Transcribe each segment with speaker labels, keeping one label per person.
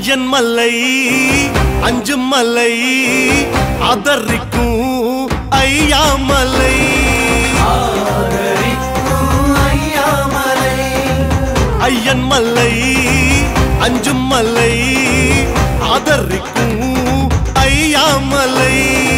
Speaker 1: ஐயன் மல்லை அஞ்சு மலை அதரிக்கும் ஐயா மலை ஐயன் மல்லை அஞ்சு மலை அதரிக்கும் ஐயா மலை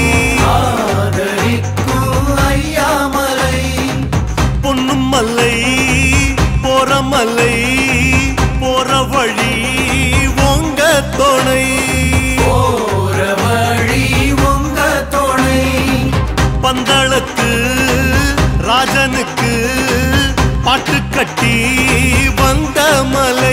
Speaker 1: பொன்னும் மலை போற மலை போற வழி உங்க துணை பந்தளத்து ராஜனுக்கு பாட்டு கட்டி வந்த மலை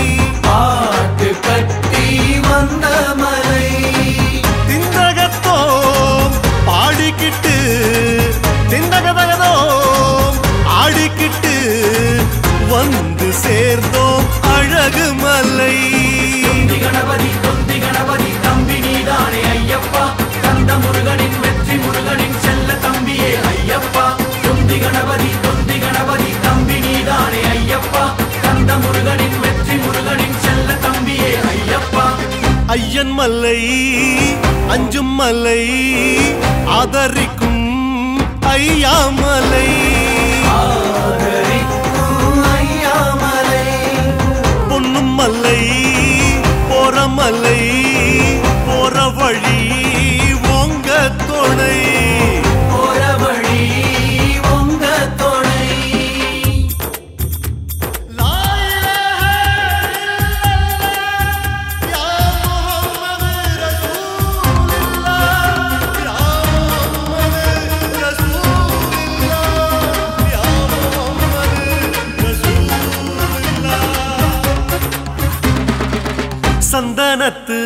Speaker 1: திந்தகத்தோ பாடிக்கிட்டு திந்தகதகதோ ஆடிக்கிட்டு வந்து சேர்ந்தோம் அழகு மலை
Speaker 2: கணபதி தொந்தி கணபதி தம்பி நீதானே ஐயப்பா கந்த முருகனின் வெற்றி முருகனின் செல்ல தம்பியே ஐயப்பா தொந்தி கணபதி தொந்தி கணபதி தம்பி நீதானே ஐயப்பா கந்த முருகனின் வெற்றி முருகனின் செல்ல தம்பியே ஐயப்பா
Speaker 1: ஐயன் மலை அஞ்சும் மலை ஆதரிக்கும் ஐயா மலை பொன்னும் மலை போற மலை போற வழி உங்க துணை
Speaker 2: போற வழி உங்க துணை
Speaker 1: லா இலாஹ இல்லல்லாஹ், யா முஹம்மது ரசூலுல்லாஹ், யா முஹம்மது ரசூலுல்லாஹ், யா முஹம்மது ரசூலுல்லாஹ். சந்தனத்து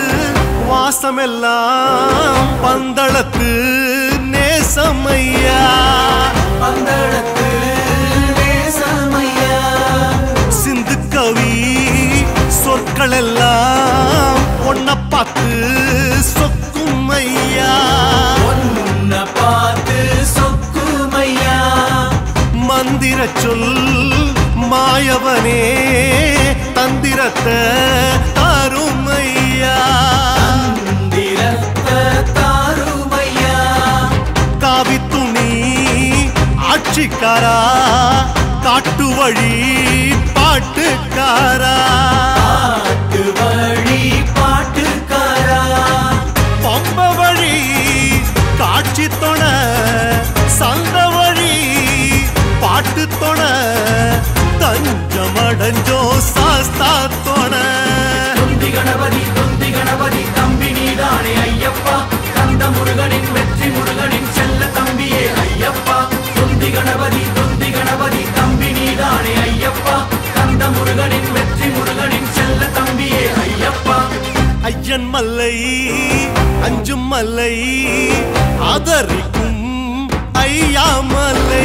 Speaker 1: வாசமெல்லாம் பந்தளத்து நேசமையா
Speaker 2: பந்தளத்து நேசமையா
Speaker 1: சிந்து கவி சொற்கள் எல்லாம் ஒன்ன பார்த்து சொக்கும் ஐயா
Speaker 2: உன்னை பார்த்து சொக்குமையா
Speaker 1: மந்திர சொல் மாயவனே தந்திரத்தை தருமையா
Speaker 2: திரத்த தாருமையா
Speaker 1: காவி துணி ஆட்சிக்காரா காட்டு வழி பாட்டுக்காரா
Speaker 2: பாட்டு வழி பாட்டுக்காரா
Speaker 1: பம்ப வழி காட்சி தொண சந்த வழி பாட்டு தொண தஞ்சமடைஞ்சோ சாஸ்தா தொண
Speaker 2: தொந்தி கணபதி தொந்தி கணபதி தம்பி நீதானே ஐயப்பா கந்த முருகனின் வெற்றி முருகனின் செல்ல தம்பியே ஐயப்பா தொந்தி கணபதி தொந்தி கணபதி தம்பி நீதானே ஐயப்பா கந்த முருகனின் வெற்றி முருகனின் செல்ல தம்பியே ஐயப்பா
Speaker 1: ஐயன் மல்லை அஞ்சும் மல்லை ஆதரிக்கும் ஐயா மலை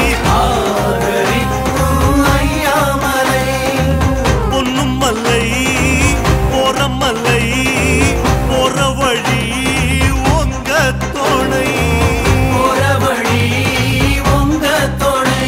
Speaker 2: ஆதரிக்கும் ஐயாமலை
Speaker 1: பொன்னும் மல்லை போற மல்லை போற வழி உங்க துணை
Speaker 2: போற வழி உங்க துணை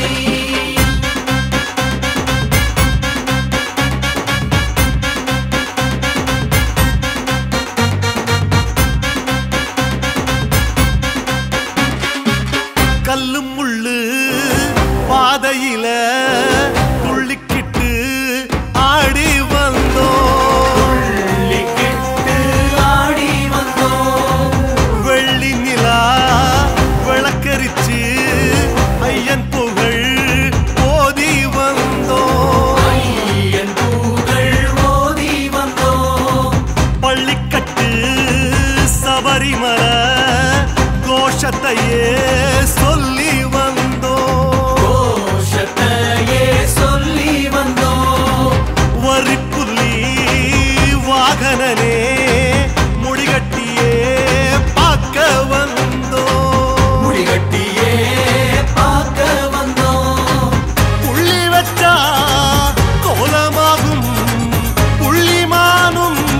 Speaker 1: கல்லு முள்ளு பாதையில துள்ளிக்கிட்டு ஆடி வந்தோம்
Speaker 2: துள்ளிக்கிட்டு ஆடி வந்தோம்
Speaker 1: வெள்ளி நிலா விளக்கரிச்சு ஐயன் புகழ் ஓதி வந்தோம்
Speaker 2: ஐயன் பூகள் ஓதி வந்தோம்
Speaker 1: பள்ளிக்கட்டு சபரிமல கோஷத்தையே சொல்லி வந்தோம்
Speaker 2: கோஷத்தையே சொல்லி வந்தோம்
Speaker 1: வரிப்புள்ளி வாகனனே முடிகட்டியே பார்க்க வந்தோம்
Speaker 2: முடிகட்டியே பார்க்க வந்தோம்
Speaker 1: புள்ளி வச்சா கோலமாகும் புள்ளிமானும்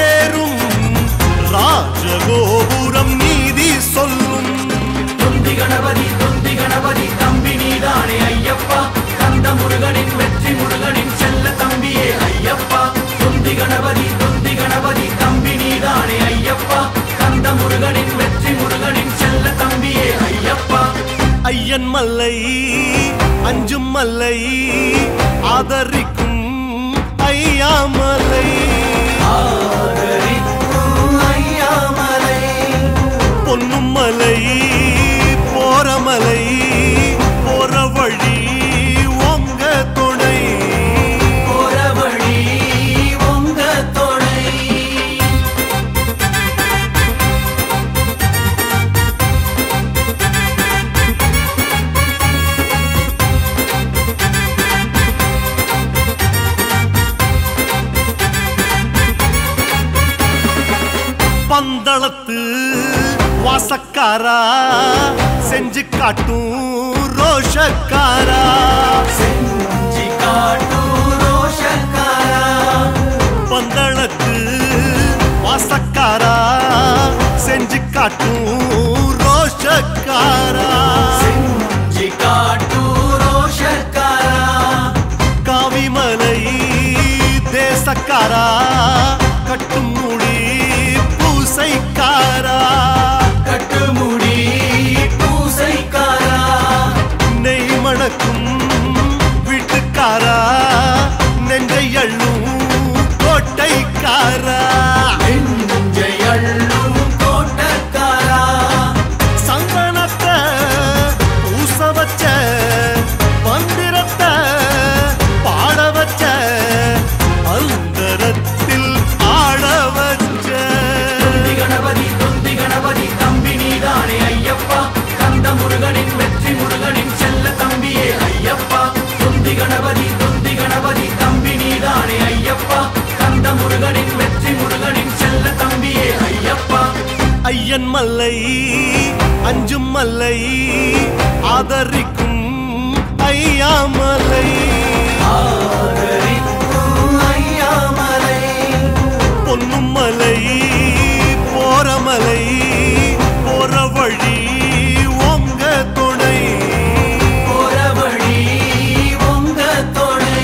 Speaker 1: மலையேறும் ராஜகோபுரம் நீதி சொல்லும்
Speaker 2: தொந்தி
Speaker 1: ஐயன் மல்லை அஞ்சும் மல்லை ஆதரிக்கும் ஐயாமலை
Speaker 2: ஆதரிக்கும் ஐயாமலை
Speaker 1: பொன்னும் மலை போற மலை போற வழி உங்க துணை
Speaker 2: போற வழி உங்க துணை
Speaker 1: பந்தளத்து வாசக்காரா செஞ்சு காட்டும் ரோஷக்காரா
Speaker 2: செஞ்சி காட்டும் ரோஷக்காரா
Speaker 1: பந்தளத்து வாசக்காரா செஞ்சு காட்டும் ரோஷக்காரா
Speaker 2: செஞ்சி காட்டும் ரோஷக்காரா
Speaker 1: காவிமலை தேசக்காரா கட்டும் முடி பூசைக்காரா
Speaker 2: கட்டுமுடி பூசைக்காரா
Speaker 1: நெய் மணக்கும் வீட்டுக்காரா நெஞ்சை அள்ளும் கோட்டைக்காரா
Speaker 2: நெஞ்சை அள்ளும் தோட்டக்காரா
Speaker 1: சந்தனத்தை பூச வச்ச மந்திரத்தை பாட வச்ச அந்தரத்தில் ஆட வச்ச
Speaker 2: தொந்தி கணபதி தொந்தி கணபதி தம்பி நீதானே ஐயப்பா கந்த முருகனின் வெற்றி முருகனின் செல்ல தம்பியே ஐயப்பா தொந்தி கணபதி தொந்தி கணபதி தம்பி நீதானே ஐயப்பா கந்த முருகனின் வெற்றி முருகனின் செல்ல தம்பியே ஐயப்பா
Speaker 1: ஐயன் மல்லை அஞ்சும் மல்லை ஆதரிக்கும் ஐயாமலை
Speaker 2: ஆதரிக்கும் ஐயாமலை
Speaker 1: பொன்னும் மலை போற மலை போற வழி உங்க துணை
Speaker 2: போற வழி உங்க துணை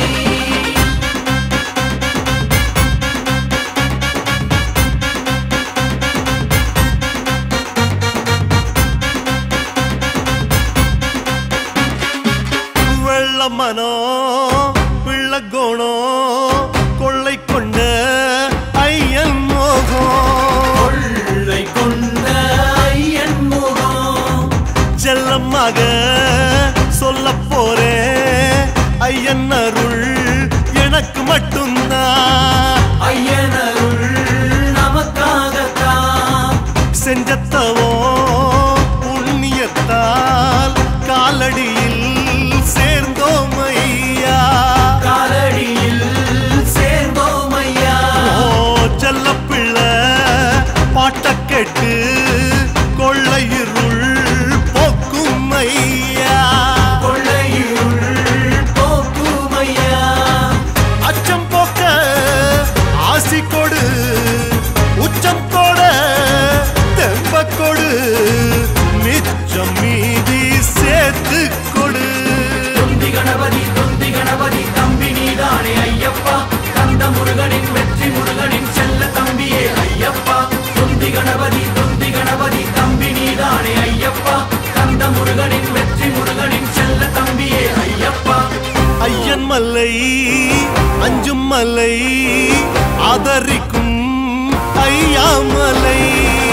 Speaker 1: வெள்ள மனோ பிள்ளை கோணம் கொள்ளை கொண்ட ஐயன் மோகம்
Speaker 2: கொள்ளை கொண்ட ஐயன் முகம்
Speaker 1: செல்லமாக சொல்ல போறேன் ஐயன் அருள் எனக்கு மட்டும்தான்
Speaker 2: ஐயனருள் நமக்காகத்தான்
Speaker 1: செஞ்சத்தவோ புண்ணியத்தால் காலடியில் சேர்ந்தோம் ஐயா
Speaker 2: காலடியில் சேர்ந்தோம் ஐயா
Speaker 1: ஓ செல்ல பிள்ளை பாட்ட கேட்டு கொள்ளையிருள் போக்கும் ஐயா
Speaker 2: கொள்ளையுள் போக்கும் ஐயா
Speaker 1: அச்சம் போக்க ஆசி கொடு உச்சம் தோட தெம்ப கொடு மிச்சம் மீதி சேர்த்து கொடு
Speaker 2: தொந்தி கணபதி தொந்தி கணபதி தம்பி நீதானே ஐயப்பா கந்த முருகனின் வெற்றி முருகனின் செல்ல தம்பியே ஐயப்பா தொந்தி கணபதி தொந்தி கணபதி தம்பி நீதானே ஐயப்பா கந்த முருகனின் வெற்றி முருகனின் செல்ல தம்பியே ஐயப்பா
Speaker 1: ஐயன் மல்லை அஞ்சும் மலை ஆதரிக்கும் ஐயாமலை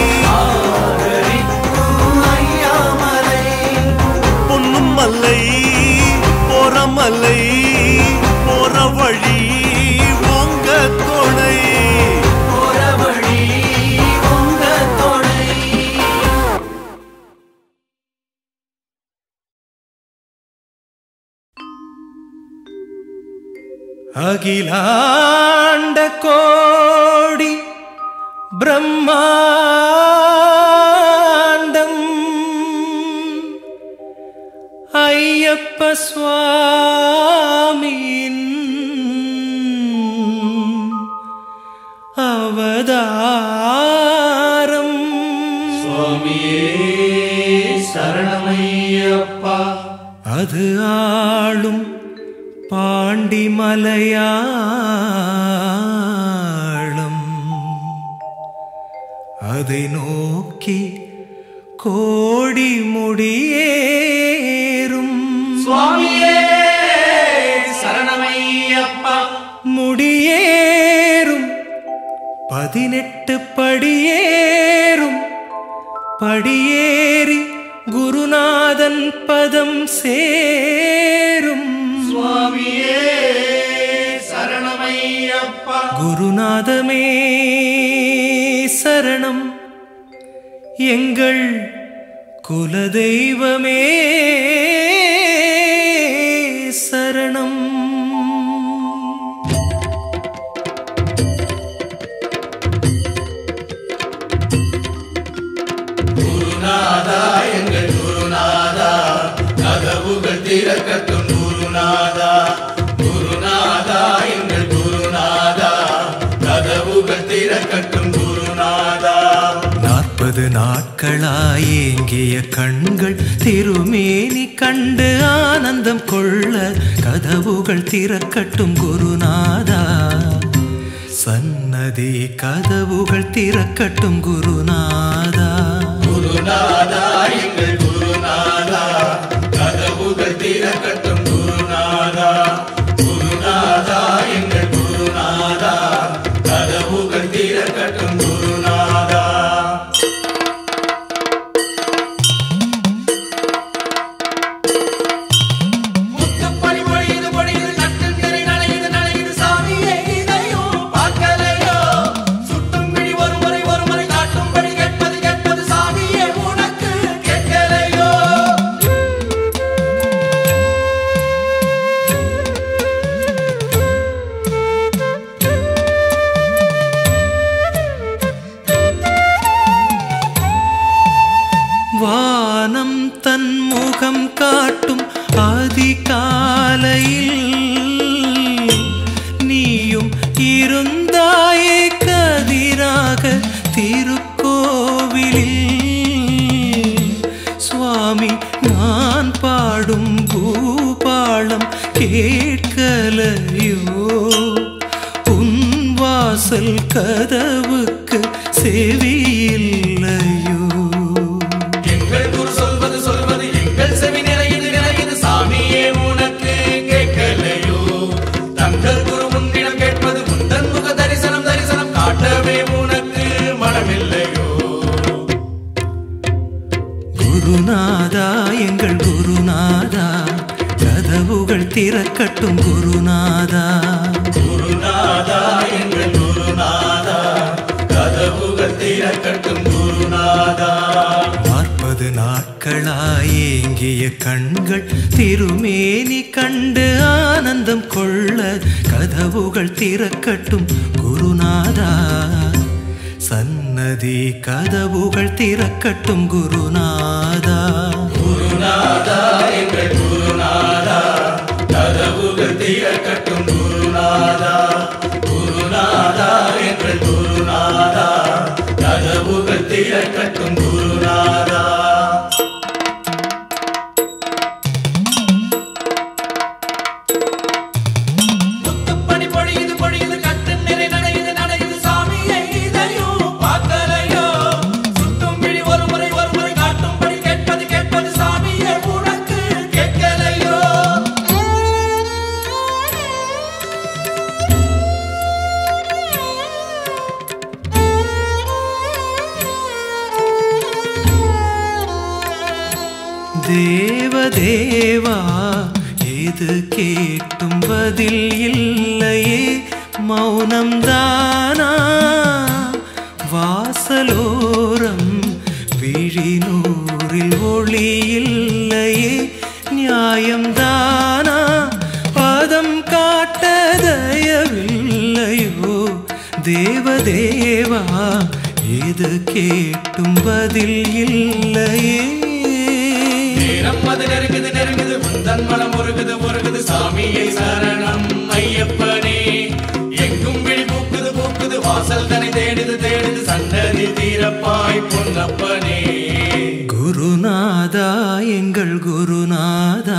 Speaker 2: ஆதரிக்கும் ஐயாமலை
Speaker 1: பொன்னும் மல்லை போற மலை போற வழி உங்க துணை
Speaker 2: போற வழி உங்க துணை
Speaker 3: அகிலாண்ட கோடி பிரம்மாண்டம் ஐயப்ப சுவாமியின் அவதாரம்
Speaker 2: சரணமையப்பா
Speaker 3: அது ஆளும் பாண்டி மலையாளம் அதை நோக்கி கோடி முடியேறும்
Speaker 2: சுவாமியே சரணமையப்பா
Speaker 3: முடியேறும் பதினெட்டு படியேறும் படியேறி குருநாதன் பதம் சேரும்
Speaker 2: சுவாமியே சரணமையப்பா
Speaker 3: குருநாதமே சரணம் எங்கள் குலதெய்வமே சரணம்
Speaker 2: குருநாதா எங்கள் குருநாதா கதவுகள் திறக்கட்டும் குருநாதா குருநாதா எங்கள் குருநாதா கதவுகள் திறக்கட்டும் குருநாதா
Speaker 3: நாற்பது நாட்களாயேங்கிய கண்கள் திருமேனி கண்டு ஆனந்தம் கொள்ள கதவுகள் திறக்கட்டும் குருநாதா சன்னதி கதவுகள் திறக்கட்டும் குருநாதா
Speaker 2: குருநாதா எங்கள் குருநாதா கதவுகள் திறக்கட்டும் குருநாதா குருநாதா எங்கள் குருநாதா கதவுகள் திறக்கட்டும் குருநாதா முத்துப்படி பொழியுது பொழியுது நட்டில் திரை நனையுது நனையுது சாமியே இதையும் பார்க்கலையோ சுட்டும் பிடி ஒரு முறை ஒரு முறை காட்டும்படி கேட்பது கேட்பது சாமியே உனக்கு கேட்கலையோ
Speaker 3: வானம் தன் முகம் காட்டும் அதிகாலையில் நீயும் இருந்தாயே கதிராக திருக்கோவிலில் சுவாமி நான் பாடும் பூபாளம் கேட்கலையோ உன் வாசல் கதவுக்கு செவியில்லையோ
Speaker 2: எங்கள் குரு சொல்வது சொல்வது எங்கள் செவி நிறையுது நிறையுது சாமியே உனக்கு கேட்கலையோ தங்கள் குரு உன்னிடம் கேட்பது உந்தன் முக தரிசனம் தரிசனம் காட்டவே உனக்கு மனமில்லையோ
Speaker 3: குருநாதா எங்கள் குருநாதா கதவுகள் திறக்கட்டும் குருநாதா
Speaker 2: குருநாதா எங்கள் குருநாதா கதவுகள் திறக்கட்டும் குருநாதா
Speaker 3: நாற்பது நாட்களாயேங்கிய கண்கள் திருமேனி கண்டு ஆனந்தம் கொள்ள கதவுகள் திறக்கட்டும் குருநாதா சன்னதி கதவுகள் திறக்கட்டும் குருநாதா
Speaker 2: குருநாதா எங்கள் குருநாதா கதவுகள் திறக்கட்டும் குருநாதா குருநாதா எங்கள் குருநாதா கதவுகள் திறக்கட்டும் குருநாதா முத்துப்படி பொழியுது பொழியுது கட்டு நிறை நனையுது நனையுது சாமியை இதையும் பார்க்கலையோ சுட்டும் பிடி ஒரு முறை ஒரு முறை காட்டும்படி கேட்பது கேட்பது சாமியே உனக்கு கேட்கலையோ
Speaker 3: தேவதேவா ஏது கேட்டும் பதில் இல்லையே மௌனம் தானா வாசலோரம் விழிநூறில் ஒளி இல்லையே நியாயம் தானா பதம் காட்ட தயவில்லையோ தேவதேவா ஏது கேட்டும் பதில் இல்லையே
Speaker 2: நேரம் அது நெருங்குது நெருங்குது உந்தன் மனம் ஒருகுது ஒருகுது சாமியை சரணம் ஐயப்பனே எங்கும் விழி பூக்குது பூக்குது வாசல் தனி தேடுது தேடுது சன்னதி தீரப்பாய் பொன்னப்பனே
Speaker 3: குருநாதா எங்கள் குருநாதா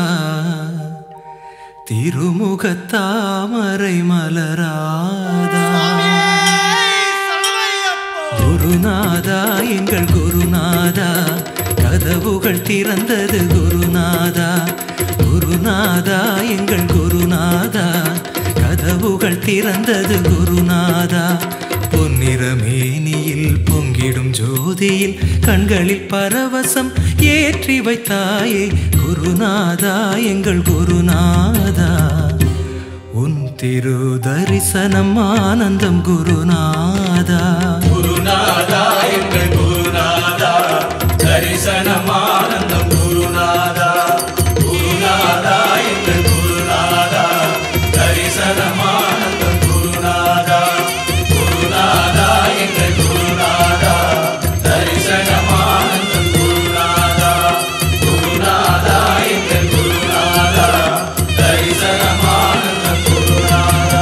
Speaker 3: திருமுகத்தாமரை மலராதா குருநாதா எங்கள் குருநாதா கதவுகள் திறந்தது குருநாதா குருநாதா எங்கள் குருநாதா கதவுகள் திறந்தது குருநாதா பொன்னிறமேனியில் பொங்கிடும் ஜோதியில் கண்களில் பரவசம் ஏற்றி வைத்தாயே குருநாதா எங்கள் குருநாதா உன் திரு தரிசனம் ஆனந்தம் குருநாதா
Speaker 2: குருநாதா எங்கள் குருநாதா தரிசனம் ஆனந்தம் குருநாதா குருநாதா எங்கள் குருநாதா தரிசனம் ஆனந்தம் குருநாதா குருநாதா எங்கள் குருநாதா தரிசனம் ஆனந்தம் குருநாதா குருநாதா எங்கள் குருநாதா தரிசனம் ஆனந்தம் குருநாதா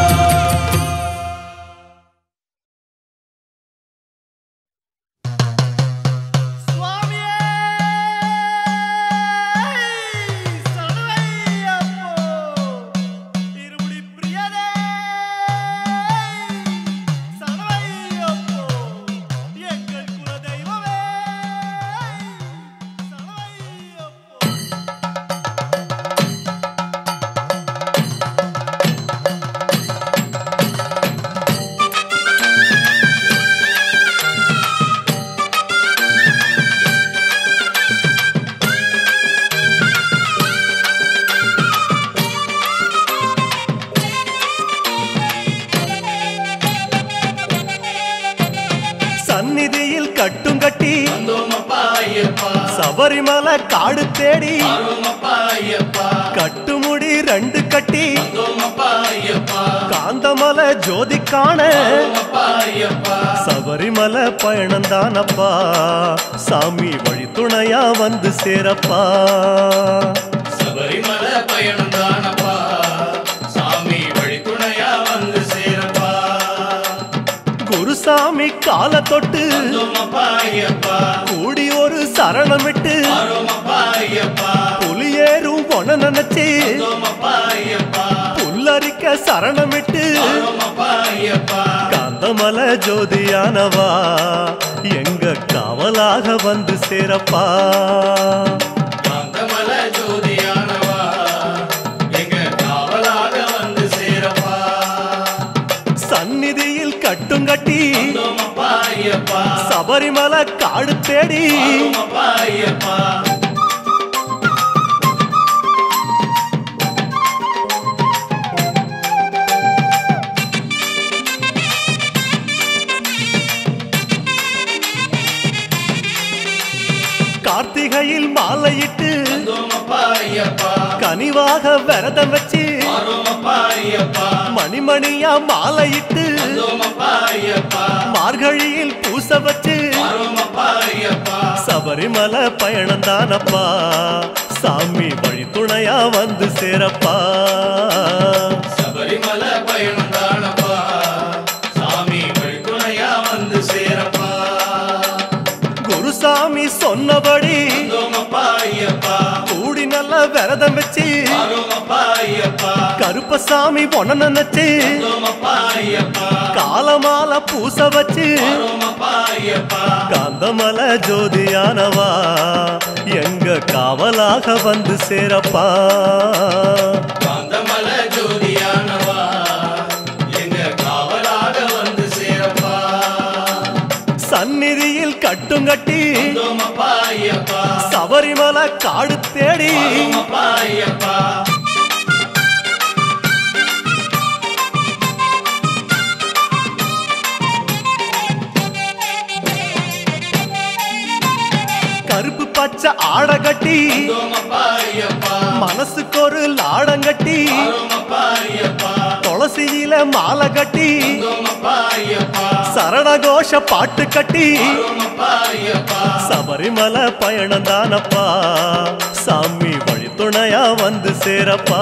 Speaker 1: சுவாமியே சரணையப்போ இருமுடி பிரியரே சரணையப்போ எங்கள் குல தெய்வமே சரணையப்போ சந்நிதியில் கட்டும் கட்டி
Speaker 2: வந்தோமப்பா ஐயப்பா
Speaker 1: சபரிமலை காடு தேடி
Speaker 2: வரோமப்பா ஐயப்பா
Speaker 1: கட்டுமுடி ரெண்டு கட்டி
Speaker 2: வந்தோமப்பா ஐயப்பா
Speaker 1: காந்தமலை ஜோதி காண
Speaker 2: வரோமப்பா ஐயப்பா
Speaker 1: சபரிமலை பயணந்தானப்பா சாமி வழி துணையா வந்து சேரப்பா
Speaker 2: சபரிமலை பயணம் தானப்பா சாமி வழி துணையா வந்து சேரப்பா
Speaker 1: குருசாமி கால தொட்டு
Speaker 2: வந்தோமப்பா ஐயப்பா
Speaker 1: கூடி ஒரு சரணமிட்டு
Speaker 2: வரோமப்பா ஐயப்பா
Speaker 1: புலியேறும் பொண்ண நினைச்சு
Speaker 2: வந்தோமப்பா ஐயப்பா
Speaker 1: புல்லரிக்க சரணமிட்டு
Speaker 2: வரோமப்பா ஐயப்பா
Speaker 1: காந்தமலை ஜோதியானவா எங்க காவலாக வந்து சேரப்பா
Speaker 2: காந்தமலை ஜோதியானவா எங்க காவலாக வந்து சேரப்பா
Speaker 1: சந்நிதியில் கட்டும் கட்டி
Speaker 2: வந்தோமப்பா ஐயப்பா
Speaker 1: சபரிமலை காடு தேடி
Speaker 2: வரோமப்பா ஐயப்பா
Speaker 1: கார்த்திகையில் மாலையிட்டு
Speaker 2: வந்தோமப்பா ஐயப்பா
Speaker 1: கனிவாக விரதம் வச்சு
Speaker 2: வரோமப்பா ஐயப்பா
Speaker 1: மணிமணியா மாலையிட்டு
Speaker 2: வந்தோமப்பா ஐயப்பா
Speaker 1: மார்கழியில் பூச வச்சு
Speaker 2: வரோமப்பா ஐயப்பா
Speaker 1: சபரிமலை பயணம் தானப்பா சாமி வழி துணையா வந்து சேரப்பா
Speaker 2: சபரிமலை பயணம் தானப்பா சாமி வழித்துணையா வந்து சேரப்பா
Speaker 1: குருசாமி சொன்னபடி
Speaker 2: வந்தோமப்பா ஐயப்பா
Speaker 1: கூடி நல்ல விரதம் வச்சு
Speaker 2: வரோமப்பா ஐயப்பா
Speaker 1: கருப்பசாமி பொண்ண நினைச்சு
Speaker 2: வந்தோமப்பா ஐயப்பா
Speaker 1: காலமால பூச வச்சு
Speaker 2: வரோமப்பா ஐயப்பா
Speaker 1: காந்தமலை ஜோதியானவா எங்க காவலாக வந்து சேரப்பா
Speaker 2: காந்தமலை ஜோதியானவா எங்க காவலாக வந்து சேரப்பா
Speaker 1: சந்நிதியில் கட்டும் கட்டி
Speaker 2: வந்தோமப்பா ஐயப்பா
Speaker 1: சபரிமலை காடு தேடி
Speaker 2: வரோமப்பா ஐயப்பா
Speaker 1: கருப்பு பச்சை ஆட கட்டி
Speaker 2: வந்தோமப்பா ஐயப்பா
Speaker 1: மனசுக்கு ஒரு லாடம் கட்டி
Speaker 2: வரோமப்பா ஐயப்பா
Speaker 1: துளசியில மாலை கட்டி
Speaker 2: வந்தோமப்பா ஐயப்பா
Speaker 1: சரணகோஷ பாட்டு கட்டி
Speaker 2: வரோமப்பா ஐயப்பா
Speaker 1: சபரிமலை பயணம் தானப்பா சாமி வழி துணையா வந்து சேரப்பா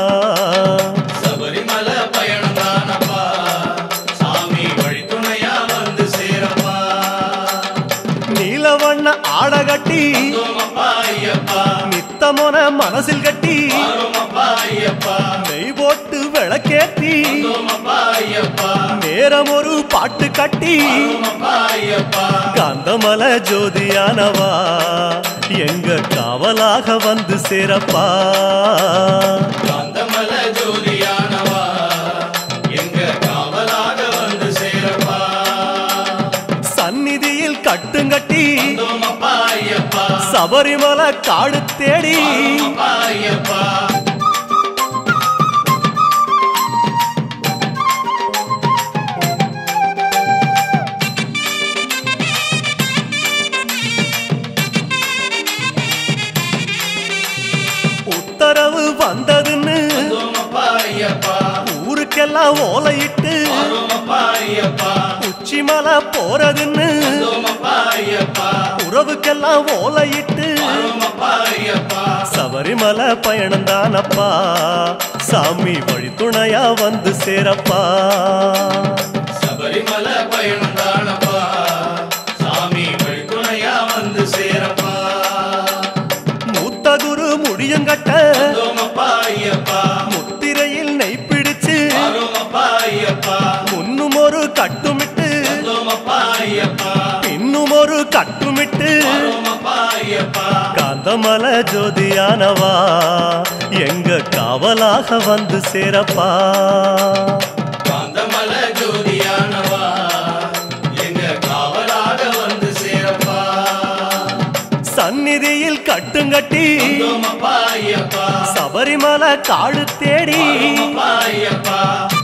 Speaker 2: சபரிமலை பயணம் தானப்பா சாமி வழித்துணையா வந்து சேரப்பா
Speaker 1: நீலவண்ண ஆட கட்டி
Speaker 2: வந்தோமப்பா ஐயப்பா
Speaker 1: நித்தமொன மனசில் கட்டி
Speaker 2: வரோமப்பா ஐயப்பா
Speaker 1: நெய் போட்டு விளக்கேத்தி
Speaker 2: வந்தோமப்பா ஐயப்பா
Speaker 1: நேரம் ஒரு பாட்டு கட்டி
Speaker 2: வரோமப்பா ஐயப்பா
Speaker 1: காந்தமலை ஜோதியானவா எங்க காவலாக வந்து சேரப்பா
Speaker 2: காந்தமல ஜோதியானவா எங்க காவலாக வந்து சேரப்பா
Speaker 1: சந்நிதியில் கட்டுங்கட்டி
Speaker 2: தோமப்பா ஐயப்பா
Speaker 1: சபரிமலை காடு தேடி
Speaker 2: அப்பா ஐயப்பா
Speaker 1: உத்தரவு வந்ததுன்னு
Speaker 2: தோமப்பா ஐயப்பா
Speaker 1: ஊருக்கெல்லாம் ஓலையிட்டு
Speaker 2: தோமப்பா ஐயப்பா
Speaker 1: உச்சிமலை போறதுன்னு
Speaker 2: தோமப்பா ஐயப்பா
Speaker 1: உறவுக்கெல்லாம் ஓலையிட்டு
Speaker 2: தோமப்பா ஐயப்பா
Speaker 1: சபரிமலை பயணம் தானப்பா சாமி வழித்துணையா வந்து சேரப்பா
Speaker 2: சபரிமல பயணம் தானப்பா சாமி வழித்துணையா வந்து சேரப்பா
Speaker 1: மூத்த குரு முடியங்கட்ட
Speaker 2: தோமப்பா ஐயப்பா
Speaker 1: முத்திரையில் நெய் பிடிச்சு
Speaker 2: தோமப்பா ஐயப்பா
Speaker 1: முன்னும் ஒரு கட்டுமிட்டு
Speaker 2: தோமப்பா ஐயப்பா
Speaker 1: பின்னும் ஒரு கட்டுமிட்டு
Speaker 2: தோமப்பா ஐயப்பா
Speaker 1: காந்தமல ஜோதியானவா எங்க காவலாக வந்து சேரப்பா
Speaker 2: காந்தமல ஜோதியானவா எங்க காவலாக வந்து சேரப்பா
Speaker 1: சந்நிதியில் கட்டுங்கட்டி
Speaker 2: தோமப்பா ஐயப்பா
Speaker 1: சபரிமலை காடு தேடி
Speaker 2: தோமப்பா ஐயப்பா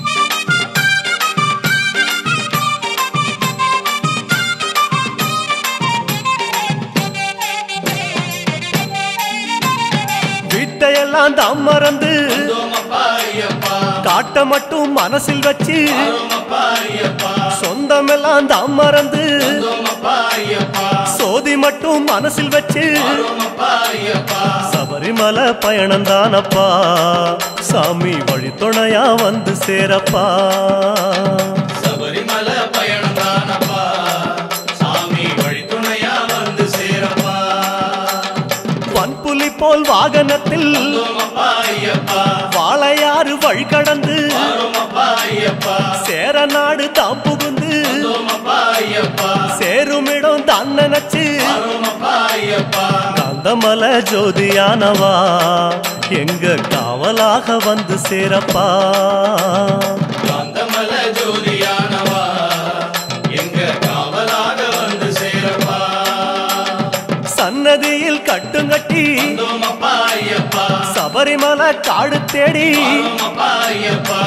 Speaker 1: வீட்டையெல்லாம் தாம் மறந்து
Speaker 2: தோமப்பா ஐயப்பா
Speaker 1: காட்ட மட்டும் மனசில் வச்சு
Speaker 2: தோமப்பா ஐயப்பா
Speaker 1: சொந்தமெல்லாம் தாம் மறந்து
Speaker 2: தோமப்பா ஐயப்பா
Speaker 1: சோதி மட்டும் மனசில் வச்சு
Speaker 2: தோமப்பா ஐயப்பா
Speaker 1: சபரிமலை பயணம் தானப்பா சாமி வழித்துணையா வந்து சேரப்பா
Speaker 2: சபரிமல பயணம் தானப்பா சாமி வழித்துணையா வந்து சேரப்பா
Speaker 1: வன்புலி போல் வாகனத்தில்
Speaker 2: தோமப்பா ஐயப்பா
Speaker 1: வாழையாறு வழி கடந்து
Speaker 2: தோமப்பா ஐயப்பா
Speaker 1: சேர நாடு தாம் புகுந்து
Speaker 2: தோமப்பா ஐயப்பா
Speaker 1: சேருமிடம் தான் நினைச்சு
Speaker 2: தோமப்பா ஐயப்பா
Speaker 1: காந்தமல ஜோதியானவா எங்க காவலாக வந்து சேரப்பா
Speaker 2: காந்தமல ஜோதியானவா எங்க காவலாக வந்து சேரப்பா
Speaker 1: சன்னதியில் கட்டுங்கட்டி
Speaker 2: தோமப்பா ஐயப்பா
Speaker 1: சபரிமலை காடு தேடி
Speaker 2: தோமப்பா ஐயப்பா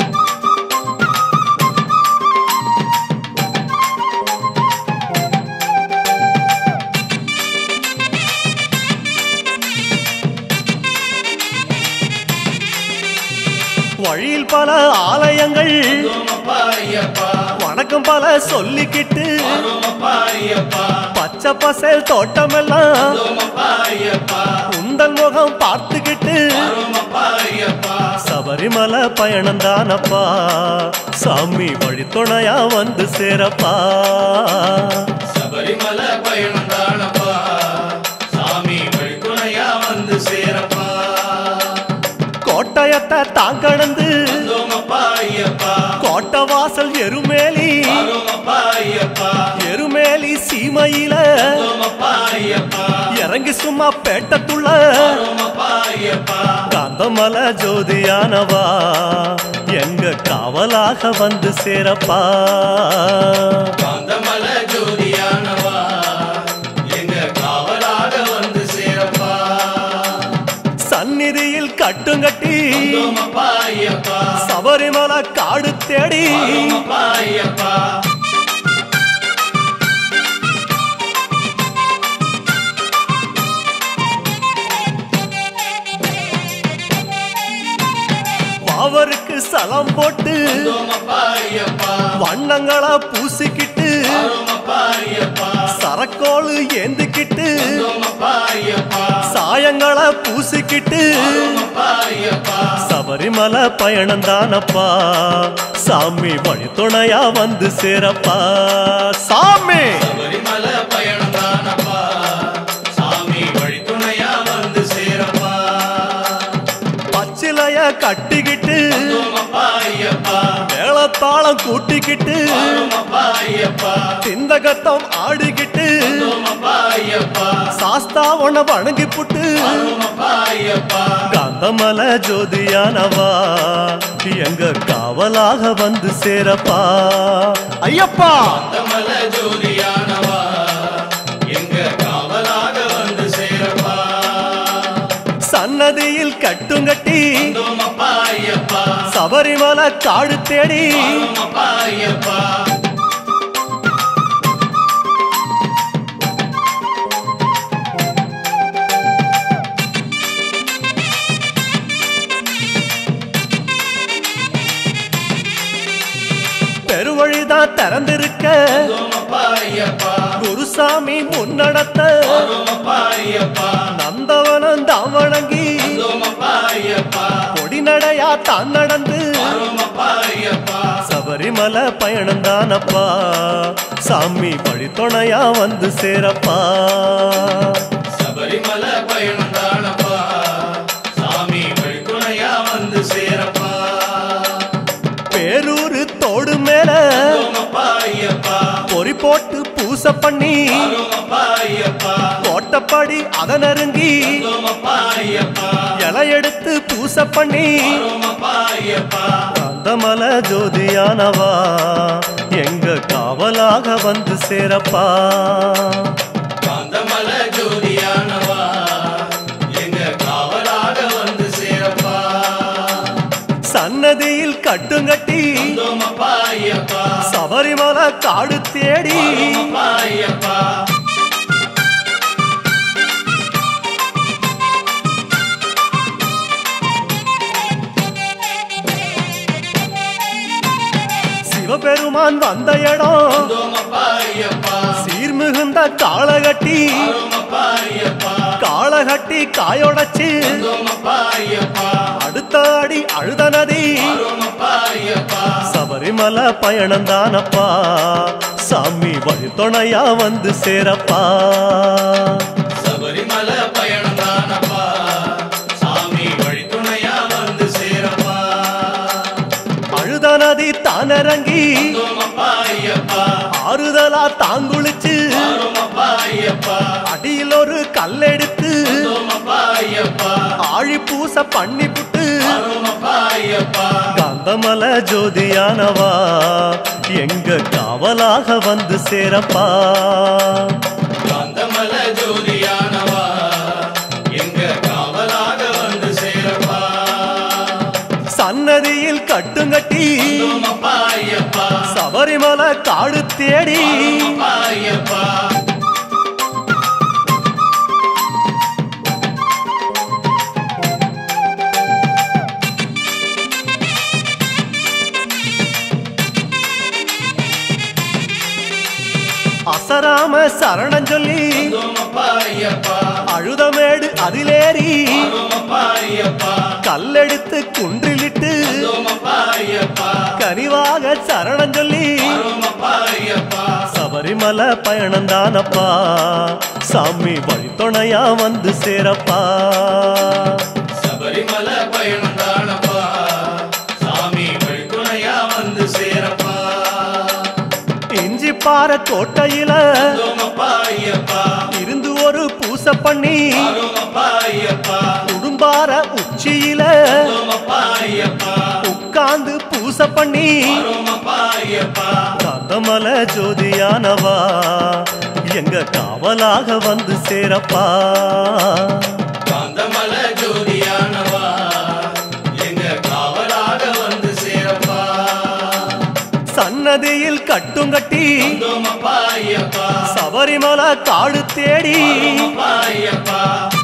Speaker 1: வழியில் பல ஆலயங்கள்
Speaker 2: தோமப்பா ஐயப்பா
Speaker 1: வணக்கம் பல சொல்லிக்கிட்டு
Speaker 2: தோமப்பா ஐயப்பா
Speaker 1: பச்சை பசேல் தோட்டமெல்லாம்
Speaker 2: தோமப்பா ஐயப்பா
Speaker 1: உந்தன் முகம் பார்த்துக்கிட்டு
Speaker 2: தோமப்பா ஐயப்பா
Speaker 1: சபரிமலை பயணம் தானப்பா சாமி வழித்துணையா வந்து சேரப்பா
Speaker 2: சபரிமல பயணம் தானப்பா சாமி வழித்துணையா வந்து சேரப்பா
Speaker 1: கோட்டயத்தை தான் கடந்து
Speaker 2: தோமப்பா ஐயப்பா
Speaker 1: கோட்டை வாசல் எருமேலி
Speaker 2: தோமப்பா ஐயப்பா
Speaker 1: எருமேலி சீமையில
Speaker 2: தோமப்பா ஐயப்பா
Speaker 1: இறங்கி சும்மா பேட்டத்துள்ள
Speaker 2: தோமப்பா ஐயப்பா
Speaker 1: காந்தமல ஜோதியானவா எங்க காவலாக வந்து சேரப்பா
Speaker 2: காந்தமல ஜோதியானவா எங்க காவலாக வந்து சேரப்பா
Speaker 1: சந்நிதியில் கட்டுங்கட்டி
Speaker 2: தோமப்பா ஐயப்பா
Speaker 1: சபரிமலை காடு தேடி
Speaker 2: தோமப்பா ஐயப்பா
Speaker 1: அவருக்கு சலம் போட்டு
Speaker 2: தோமப்பா ஐயப்பா
Speaker 1: வண்ணங்களா பூசிக்கிட்டு
Speaker 2: தோமப்பா ஐயப்பா
Speaker 1: சரக்கோளு ஏந்திக்கிட்டு
Speaker 2: தோமப்பா ஐயப்பா
Speaker 1: சாயங்களா பூசிக்கிட்டு
Speaker 2: தோமப்பா ஐயப்பா
Speaker 1: சபரிமலை பயணம் தானப்பா சாமி வழித்துணையா வந்து சேரப்பா சாமி
Speaker 2: சபரிமல பயணம் தானப்பா சாமி வழித்துணையா வந்து சேரப்பா
Speaker 1: பச்சிலைய கட்டிக்கிட்டு
Speaker 2: தோமப்பா ஐயப்பா
Speaker 1: மேளத்தாளம் கூட்டிக்கிட்டு
Speaker 2: தோமப்பா ஐயப்பா
Speaker 1: சிந்தகத்தம் ஆடிக்கிட்டு
Speaker 2: தோமப்பா ஐயப்பா
Speaker 1: சா சாஸ்தா உன வணங்கி புட்டு காந்தமல ஜோதியானவா எங்க காவலாக வந்து சேரப்பா ஐயப்பா
Speaker 4: கமல ஜோதியானவா எங்க காவலாக வந்து சேரப்பா
Speaker 1: சன்னதியில் கட்டுங்கட்டி
Speaker 4: தோமப்பா ஐயப்பா
Speaker 1: சபரிமலை காடு தேடி
Speaker 4: தோமப்பா ஐயப்பா
Speaker 1: பெருவழிதான் திறந்திருக்க
Speaker 4: தோமப்பா ஐயப்பா
Speaker 1: குருசாமி முன்னடத்த
Speaker 4: தோமப்பா ஐயப்பா
Speaker 1: நந்தவனம் தான் வணங்கி
Speaker 4: தோமப்பா ஐயப்பா
Speaker 1: பொடிநடையா தான் நடந்து
Speaker 4: தோமப்பா ஐயப்பா
Speaker 1: சபரிமலை பயணம் தானப்பா சாமி வழித்துணையா வந்து சேரப்பா
Speaker 4: சபரிமலை பயணம் தானப்பா சாமி வழித்துணையா வந்து சேரப்பா
Speaker 1: பேரூரு தோடு மேல
Speaker 4: தோமப்பா ஐயப்பா
Speaker 1: பொறி போட்டு பூச பண்ணி
Speaker 4: தோமப்பா ஐயப்பா
Speaker 1: கோட்டப்படி அத நெருங்கி
Speaker 4: தோமப்பா ஐயப்பா
Speaker 1: இலை எடுத்து பூச பண்ணி
Speaker 4: தோமப்பா ஐயப்பா
Speaker 1: காந்தமல ஜோதியானவா எங்க காவலாக வந்து சேரப்பா
Speaker 4: காந்தமல ஜோதியானவா எங்க காவலாக வந்து சேரப்பா
Speaker 1: சன்னதியில் கட்டுங்கட்டி
Speaker 4: தோமப்பா ஐயப்பா
Speaker 1: சபரிமலை காடு தேடி
Speaker 4: தோமப்பா ஐயப்பா
Speaker 1: சிவபெருமான் வந்த இடம்
Speaker 4: தோமப்பா ஐயப்பா
Speaker 1: சீர்மிகுந்த காளகட்டி
Speaker 4: தோமப்பா ஐயப்பா
Speaker 1: காளகட்டி காயொடச்சு
Speaker 4: தோமப்பா ஐயப்பா
Speaker 1: அடுத்த அடி அழுத நதி
Speaker 4: தோமப்பா ஐயப்பா
Speaker 1: சபரிமலை பயணம் தானப்பா சாமி வழித்துணையா வந்து சேரப்பா
Speaker 4: சபரிமலை பயணம் தானப்பா சாமி வழித்துணையா வந்து சேரப்பா
Speaker 1: அழுத நதி தானிறங்கி
Speaker 4: தோமப்பா ஐயப்பா
Speaker 1: ஆறுதலா தாங்குளிச்சு
Speaker 4: தோமப்பா ஐயப்பா
Speaker 1: அடியில் ஒரு கல்லெடுத்து
Speaker 4: தோமப்பா ஐயப்பா
Speaker 1: ஆழி பூச பண்ணி புட்டு
Speaker 4: தோமப்பா ஐயப்பா
Speaker 1: காந்தமல ஜோதியானவா எங்க காவலாக வந்து சேரப்பா
Speaker 4: காந்தமல ஜோதியானவா எங்க காவலாக வந்து சேரப்பா
Speaker 1: சன்னதியில் கட்டுங்கட்டி
Speaker 4: தோமப்பா ஐயப்பா
Speaker 1: சபரிமலை காடு தேடி
Speaker 4: தோமப்பா ஐயப்பா
Speaker 1: அசராம சரணம் சொல்லி
Speaker 4: தோமப்பா ஐயப்பா
Speaker 1: அழுதமேடு அதிலேறி
Speaker 4: தோமப்பா ஐயப்பா
Speaker 1: கல்லெடுத்து குன்றிலிட்டு
Speaker 4: தோமப்பா ஐயப்பா
Speaker 1: கனிவாக சரணம் சொல்லி
Speaker 4: தோமப்பா ஐயப்பா
Speaker 1: சபரிமலை பயணம் தானப்பா சாமி வழித்துணையா வந்து சேரப்பா
Speaker 4: சபரிமலை பயணம் தானப்பா சாமி வழித்துணையா வந்து சேரப்பா
Speaker 1: இஞ்சி பாற கோட்டையில
Speaker 4: தோமப்பா ஐயப்பா
Speaker 1: இருந்து ஒரு பூச பண்ணி
Speaker 4: தோமப்பா ஐயப்பா
Speaker 1: குடும்பார உச்சியில
Speaker 4: தோமப்பா ஐயப்பா
Speaker 1: உட்கார்ந்து பூச பண்ணி
Speaker 4: தோமப்பா ஐயப்பா
Speaker 1: காந்தமல ஜோதியானவா எங்க காவலாக வந்து சேரப்பா
Speaker 4: காந்தமல ஜோதியானவா எங்க காவலாக வந்து சேரப்பா
Speaker 1: சன்னதியில் கட்டுங்கட்டி
Speaker 4: தோமப்பா ஐயப்பா
Speaker 1: சபரிமலை காடு தேடி
Speaker 4: தோமப்பா ஐயப்பா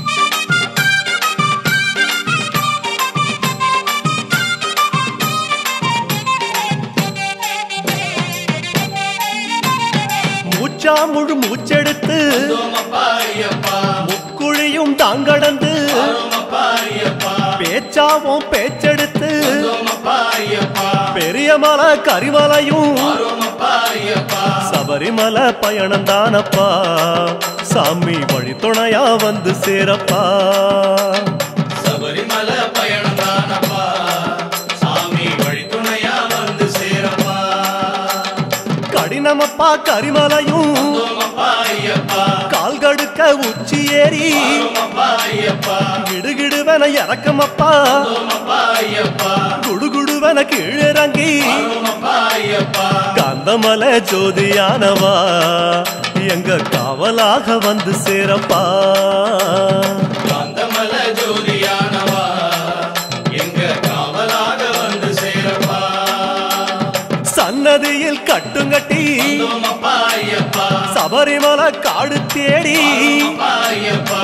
Speaker 1: மூச்சா முழு மூச்செடுத்து
Speaker 4: தோமப்பா ஐயப்பா
Speaker 1: முக்குழியும் தாங்கடந்து
Speaker 4: தோமப்பா ஐயப்பா
Speaker 1: பேச்சாவும் பேச்செடுத்து
Speaker 4: தோமப்பா ஐயப்பா
Speaker 1: பெரிய மலை கரிமலையும்
Speaker 4: தோமப்பா ஐயப்பா
Speaker 1: சபரிமலை பயணம் தானப்பா சாமி வழித்துணையா வந்து சேரப்பா
Speaker 4: சபரிமலை பயணம் தானப்பா சாமி வழித்துணையா வந்து சேரப்பா
Speaker 1: கடினமப்பா கரிமலையும்
Speaker 4: தோமப்பா ஐயப்பா
Speaker 1: கால் கடுக்க உச்சி ஏறி
Speaker 4: அப்பா ஐயப்பா
Speaker 1: கிடுகிடுவன இறக்கமப்பா
Speaker 4: அப்பா ஐயப்பா
Speaker 1: குடுகுடுவன கீழிறங்கி
Speaker 4: அப்பா ஐயப்பா
Speaker 1: காந்தமல ஜோதியானவா எங்க காவலாக வந்து சேரப்பா
Speaker 4: காந்தமல ஜோதியானவா எங்க காவலாக வந்து சேரப்பா
Speaker 1: சன்னதியில் கட்டுங்கட்டி
Speaker 4: அப்பா ஐயப்பா
Speaker 1: சபரிமலை காடு தேடி
Speaker 4: அப்பா ஐயப்பா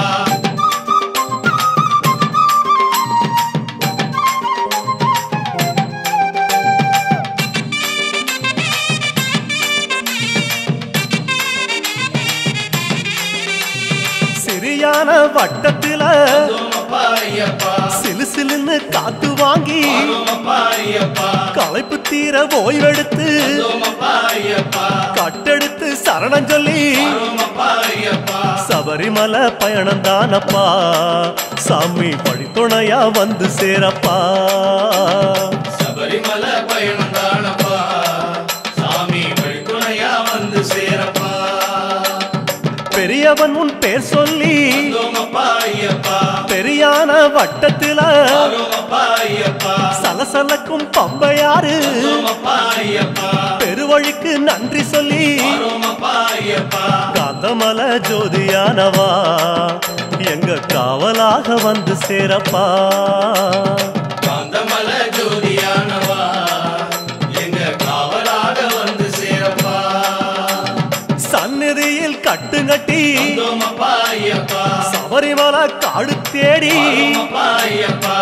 Speaker 1: சிறியான வட்டத்தில
Speaker 4: அப்பா ஐயப்பா
Speaker 1: சிலு சிலுன்னு காத்து வாங்கி
Speaker 4: அப்பா ஐயப்பா
Speaker 1: களைப்பு தீர ஓய்வெடுத்து
Speaker 4: அப்பா ஐயப்பா
Speaker 1: கட்டெடுத்து சரணம் சொல்லி
Speaker 4: அப்பா ஐயப்பா
Speaker 1: சபரிமலை பயணம் தானப்பா சாமி வழித்துணையா வந்து சேரப்பா
Speaker 4: சபரிமலை பயணம் தானப்பா சாமி வழித்துணையா வந்து சேரப்பா
Speaker 1: பெரியவன் உன் பேர் சொல்லி
Speaker 4: அப்பா ஐயப்பா
Speaker 1: பெரியான வட்டத்தில
Speaker 4: அப்பா ஐயப்பா
Speaker 1: சலசலக்கும் பம்பையாறு
Speaker 4: அப்பா ஐயப்பா
Speaker 1: பெருவழிக்கு நன்றி சொல்லி
Speaker 4: அப்பா ஐயப்பா
Speaker 1: காந்தமல ஜோதியானவா எங்க காவலாக வந்து சேரப்பா
Speaker 4: காந்தமல ஜோதியானவா எங்க காவலாக வந்து சேரப்பா
Speaker 1: சந்நிதியில் கட்டுங்கட்டி
Speaker 4: அப்பா ஐயப்பா
Speaker 1: சபரிமலை காடு தேடி
Speaker 4: அப்பா ஐயப்பா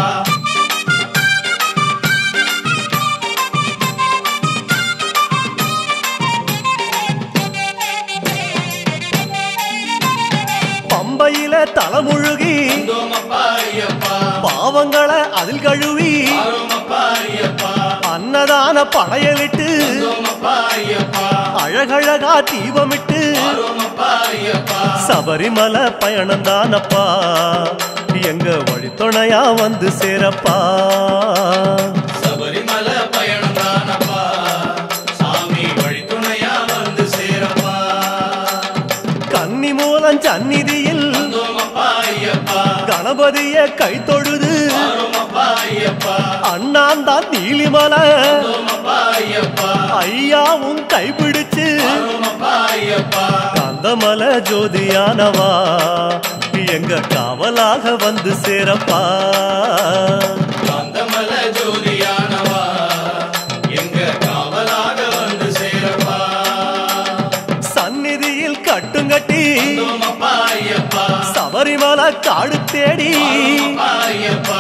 Speaker 1: பம்பையில தலைமுழுகி
Speaker 4: அப்பா ஐயப்பா
Speaker 1: பாவங்களை அதில் கழுவி
Speaker 4: அப்பா ஐயப்பா
Speaker 1: அன்னதான படையலிட்டு
Speaker 4: அப்பா ஐயப்பா
Speaker 1: அழகழகா தீபமிட்டு
Speaker 4: அப்பா ஐயப்பா
Speaker 1: சபரிமலை பயணம் தானப்பா எங்க வழித்துணையா வந்து சேரப்பா
Speaker 4: சபரிமலை பயணம் தானப்பா சாமி வழித்துணையா வந்து சேரப்பா
Speaker 1: கன்னி மூலம் சந்நிதியில்
Speaker 4: அப்பா ஐயப்பா
Speaker 1: கணபதிய கை தொழுது
Speaker 4: அப்பா ஐயப்பா
Speaker 1: அண்ணாந்தான் நீலிமலை
Speaker 4: அப்பா ஐயப்பா
Speaker 1: ஐயாவும் கைப்பிடிச்சு
Speaker 4: அப்பா ஐயப்பா
Speaker 1: காந்தமல ஜோதியானவா எங்க காவலாக வந்து சேரப்பா
Speaker 4: காந்தமல ஜோதியானவா எங்க காவலாக வந்து சேரப்பா
Speaker 1: சந்நிதியில் கட்டுங்கட்டி
Speaker 4: அப்பா ஐயப்பா
Speaker 1: சபரிமலை காடு தேடி
Speaker 4: அப்பா ஐயப்பா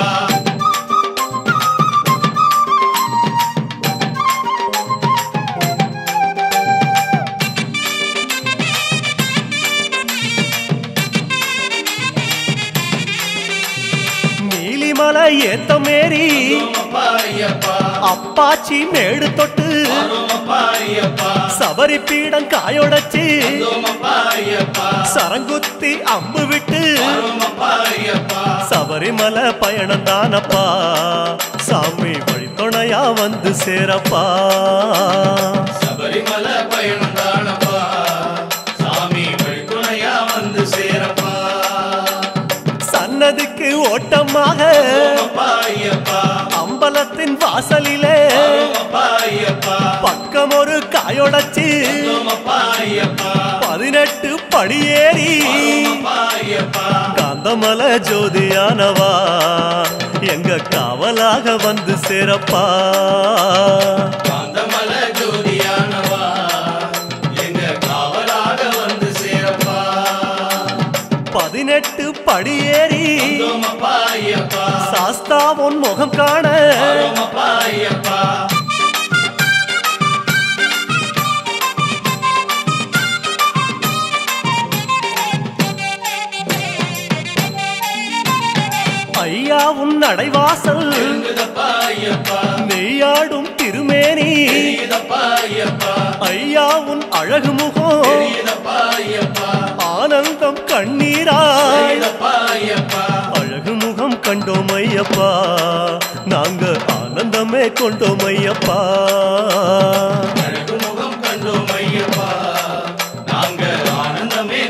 Speaker 1: நீலிமலை ஏத்த மேரி
Speaker 4: அப்பா ஐயப்பா
Speaker 1: அப்பாச்சி மேடு தொட்டு
Speaker 4: அப்பா ஐயப்பா
Speaker 1: சபரி பீடம் காயொடச்சு
Speaker 4: அப்பா ஐயப்பா
Speaker 1: சரங்குத்தி அம்பு விட்டு
Speaker 4: அப்பா ஐயப்பா
Speaker 1: சபரிமலை பயணம் தானப்பா சாமி வழித்துணையா வந்து சேரப்பா
Speaker 4: சபரிமலை பயணம் தானப்பா சாமி வழித்துணையா வந்து சேரப்பா
Speaker 1: சன்னதிக்கு ஓட்டமாக
Speaker 4: அப்பா ஐயப்பா
Speaker 1: அம்பலத்தின் வாசலிலே
Speaker 4: அப்பா ஐயப்பா
Speaker 1: பக்கம் ஒரு காயொடச்சு
Speaker 4: அப்பா ஐயப்பா
Speaker 1: பதினெட்டு படியேறி
Speaker 4: அப்பா ஐயப்பா
Speaker 1: காந்தமல ஜோதியானவா எங்க காவலாக வந்து சேரப்பா
Speaker 4: காந்தமல ஜோதியானவா எங்க காவலாக வந்து சேரப்பா
Speaker 1: பதினெட்டு படியேறி
Speaker 4: அப்பா ஐயப்பா
Speaker 1: சாஸ்தா உன் முகம் காண
Speaker 4: அப்பா ஐயப்பா
Speaker 1: ஐயா உன் நடைவாசல்
Speaker 4: இருக்குதப்பா ஐயப்பா
Speaker 1: நெய்யாடும் திருமேனி
Speaker 4: இருக்குதப்பா ஐயப்பா
Speaker 1: ஐயா உன் அழகு முகம்
Speaker 4: இருக்குதப்பா ஐயப்பா
Speaker 1: ஆனந்தம் கண்ணீராய்
Speaker 4: இருக்குதப்பா ஐயப்பா
Speaker 1: அழகு முகம் கண்டோம் ஐயப்பா நாங்க ஆனந்தமே கொண்டோம் ஐயப்பா
Speaker 4: அழகு முகம் கண்டோம் ஐயப்பா நாங்க ஆனந்தமே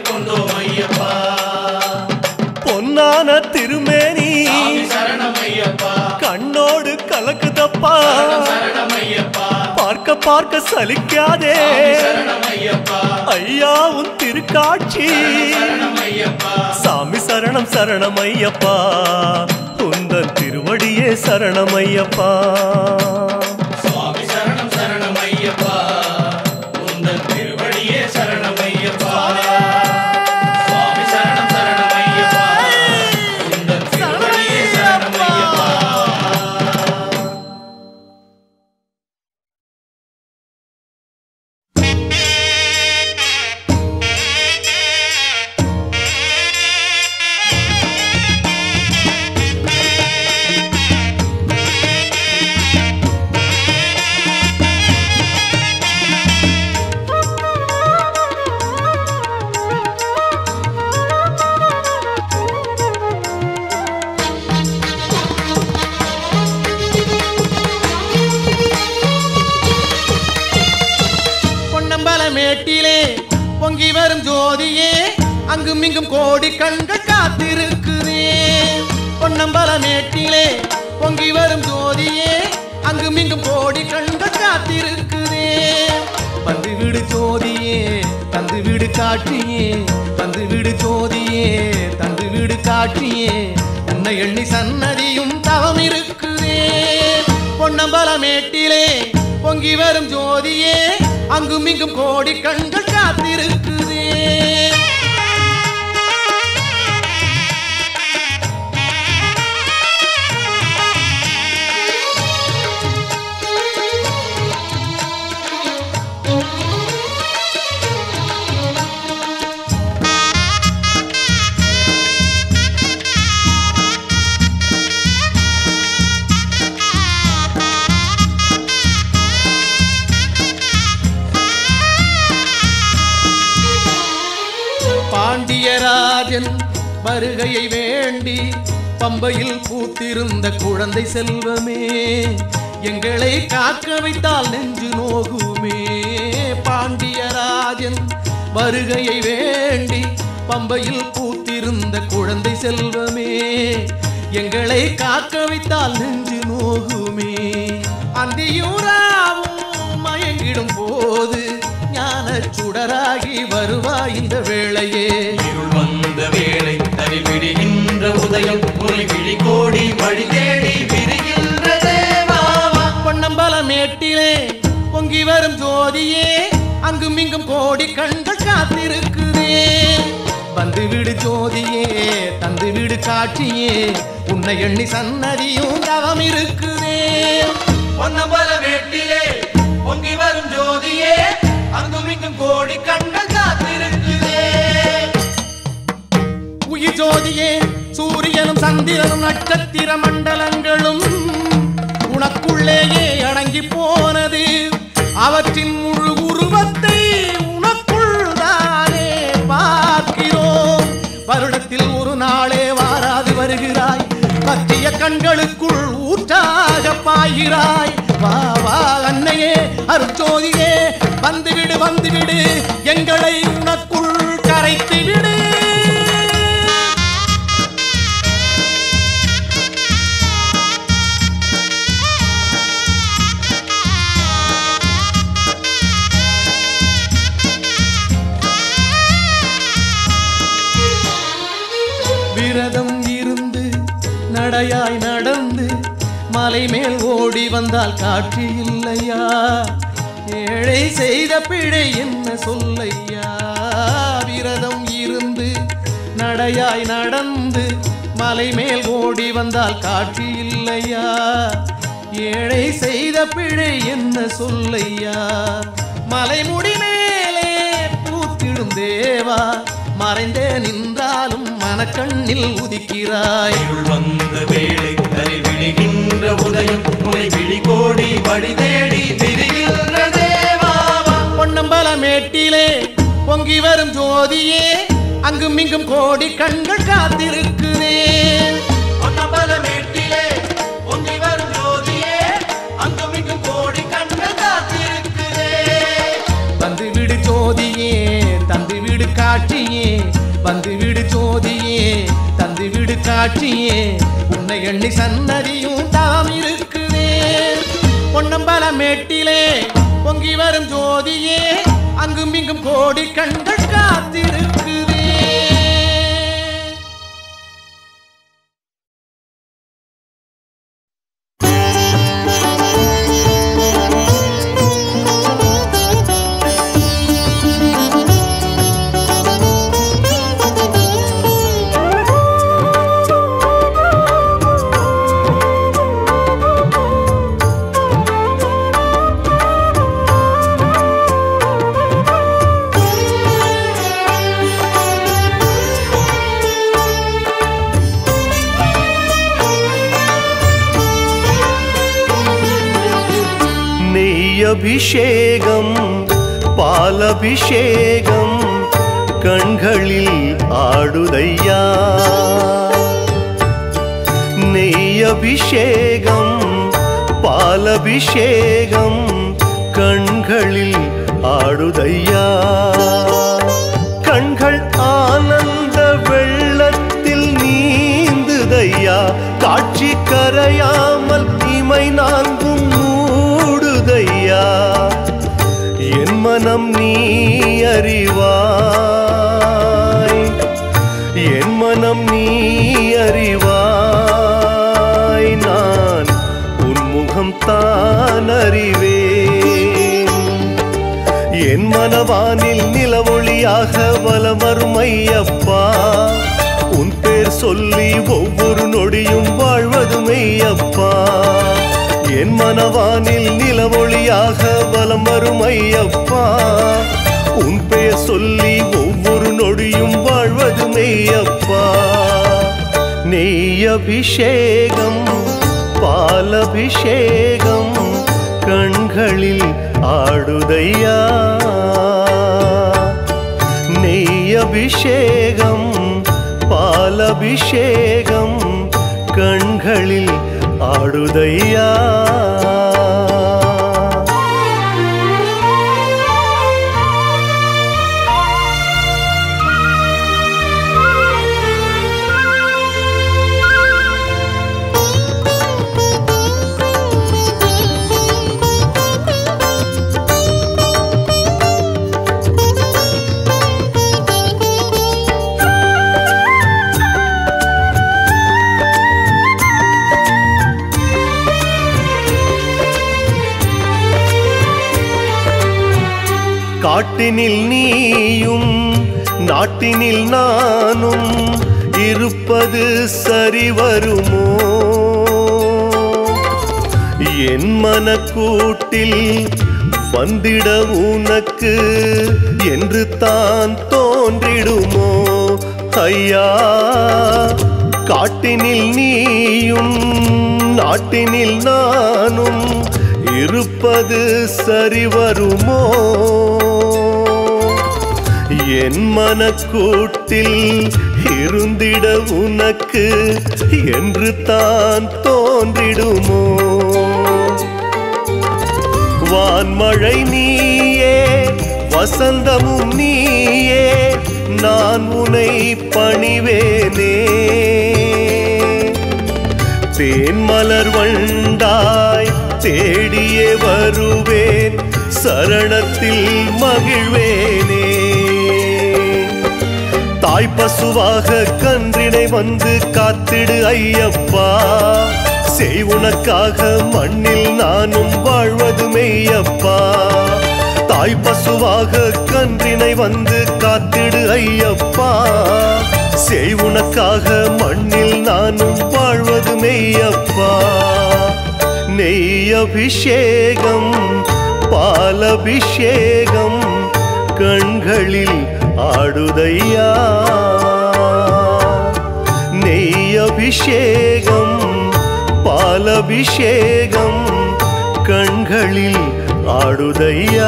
Speaker 1: ஐயப்பா
Speaker 4: சரணம் ஐயப்பா
Speaker 1: பார்க்க பார்க்க சலிக்காதே
Speaker 4: சரணம் ஐயப்பா
Speaker 1: ஐயா உன் திருக்காட்சி
Speaker 4: சரணம் ஐயப்பா
Speaker 1: சாமி சரணம் சரணம் ஐயப்பா உந்தன் திருவடியே சரணம் ஐயப்பா
Speaker 4: சுவாமி சரணம் சரணம் ஐயப்பா உந்தன் திருவடியே சரணம் ஐயப்பா சுவாமி சரணம் சரணம் ஐயப்பா உந்தன் திருவடியே சரணம் ஐயப்பா
Speaker 5: பொன்னம்பலமேட்டிலே பொங்கி வரும் ஜோதியே அங்கும் இங்கும் கோடி கண்கள் காத்திருக்குதே பொன்னம்பலமேட்டிலே பொங்கி வரும் ஜோதியே அங்கும் இங்கும் கோடி கண்கள் காத்திருக்குதே வந்து விடு ஜோதியே தந்து விடு காட்சியே தந்து விடு ஜோதியே தந்து விடு காட்சியே உன்னை எண்ணி சன்னதியும் தவம் இருக்குதே பொன்னம்பலமேட்டிலே பொங்கி வரும் ஜோதியே அங்கும் இங்கும் கோடி கண்கள் காத்திருக்குதே பாண்டியராஜன் வருகையை வேண்டி பம்பையில் பூத்திருந்த குழந்தை செல்வமே எங்களை காக்க வைத்தால் நெஞ்சு நோகுமே பாண்டியராஜன் வருகையை வேண்டி பம்பையில் பூத்திருந்த குழந்தை செல்வமே எங்களை காக்க வைத்தால் நெஞ்சு நோகுமே அந்தியூராவும் மயங்கிடும் போது ஞான சுடராகி வருவாய் இந்த வேளையே
Speaker 4: இருள் வந்த வேளை தனி விடுகின்ற உதயம் ஒளி விழி கோடி வழி தேடி விரிகின்ற தேவாவா
Speaker 5: பொன்னம்பலமேட்டிலே பொங்கி வரும் ஜோதியே அங்கும் இங்கும் கோடி கண்கள் காத்திருக்குதே வந்து விடு ஜோதியே தந்து விடு காட்சியே உன்னை எண்ணி சன்னதியும் தவம் இருக்குதே
Speaker 4: பொன்னம்பல வேட்டிலே பொங்கி வரும் ஜோதியே அங்கும் இங்கும் கோடி கண்கள் காத்திருக்குதே
Speaker 5: உயிர் ஜோதியே சூரியனும் சந்திரனும் நட்சத்திர மண்டலங்களும் உனக்குள்ளேயே அடங்கி போனது அவற்றின் முழு உருவத்தை உனக்குள் தானே பார்க்கிறோம் வருடத்தில் ஒரு நாளே வாராது வருகிறாய் பற்றிய கண்களுக்குள் ஊற்றாக பாய்கிறாய் வா வா அன்னையே அருட்சோதியே வந்துவிடு வந்துவிடு எங்களை உனக்குள் கரைத்து விடு விரதம் இருந்து நடையாய் நடந்து மலை மேல் ஓடி வந்தால் காட்சி இல்லையா ஏழை செய்த பிழை என்ன சொல்லையா விரதம் இருந்து நடையாய் நடந்து மலை மேல் ஓடி வந்தால் காட்சி இல்லையா ஏழை செய்த பிழை என்ன சொல்லையா மலைமுடி மேலே பூத்திடும் தேவா மறைந்தே நின்றாலும் மனக்கண்ணில் உதிக்கிறாய்
Speaker 4: இருள் வந்த வேளை தனி விடுகின்ற உதயம் ஒளி விழி கோடி வழி தேடி விரிகின்ற தேவாவா
Speaker 5: பொன்னம்பலமேட்டிலே பொங்கி வரும் ஜோதியே அங்கும் இங்கும் கோடி கண்கள் காத்திருக்குதே
Speaker 4: பொன்னம்பல மேட்டிலே பொங்கி வரும் ஜோதியே அங்கும் இங்கும் கோடி கண்கள் காத்திருக்குதே
Speaker 5: வந்து விடு ஜோதியே தந்து விடு காட்சியே வந்து விடு ஜோதியே தந்து விடு காட்சியே உன்னை எண்ணி சன்னதியும் தாம் இருக்குதே பொன்னம்பல மேட்டிலே பொங்கி வரும் ஜோதியே அங்கும் இங்கும் கோடி கண்கள் காத்திருக்குதே
Speaker 1: நெய் அபிஷேகம் பாலபிஷேகம் கண்களில் ஆடுதையா நெய் அபிஷேகம் பாலபிஷேகம் கண்களில் ஆடுதையா கண்கள் ஆனந்த வெள்ளத்தில் நீந்துதையா காட்சி கரையாமல் இமை நான்கும் மூடுதையா என் மனம் நீ அறிவாய் என் மனம் நீ அறிவாய் நான் உன் முகம் தான் அறிவேன் என் மனவானில் நிலவொளியாக வலமரும் ஐயப்பா உன் பேர் சொல்லி ஒவ்வொரு நொடியும் வாழ்வது மெய்யப்பா என் மனவானில் நிலவொளியாக வலம் வரும் ஐயப்பா உன் பெயர் சொல்லி ஒவ்வொரு நொடியும் வாழ்வது மெய்யப்பா நெய் அபிஷேகம் பாலபிஷேகம் கண்களில் ஆடுதையா நெய் அபிஷேகம் பாலபிஷேகம் கண்களில் ஆடுதையா காட்டினில் நீயும் நாட்டினில் நானும் இருப்பது சரி வருமோ என் மனக்கூட்டில் வந்திட உனக்கு என்று தான் தோன்றிடுமோ ஐயா காட்டினில் நீயும் நாட்டினில் நானும் இருப்பது சரி வருமோ என் மனக்கூட்டில் இருந்திட உனக்கு என்று தான் தோன்றிடுமோ வான்மழை நீயே வசந்தமும் நீயே நான் உனை பணிவேனே தேன்மலர் வண்டாய் தேடியே வருவேன் சரணத்தில் மகிழ்வேனே தாய் பசுவாக கன்றினை வந்து காத்திடு ஐயப்பா செய் உனக்காக மண்ணில் நானும் வாழ்வது மெய்யப்பா தாய் பசுவாக கன்றினை வந்து காத்திடு ஐயப்பா செய் உனக்காக மண்ணில் நானும் வாழ்வது மெய்யப்பா நெய் அபிஷேகம் பாலபிஷேகம் கண்களில் ஆடுதையா நெய் அபிஷேகம் பாலபிஷேகம் கண்களில் ஆடுதையா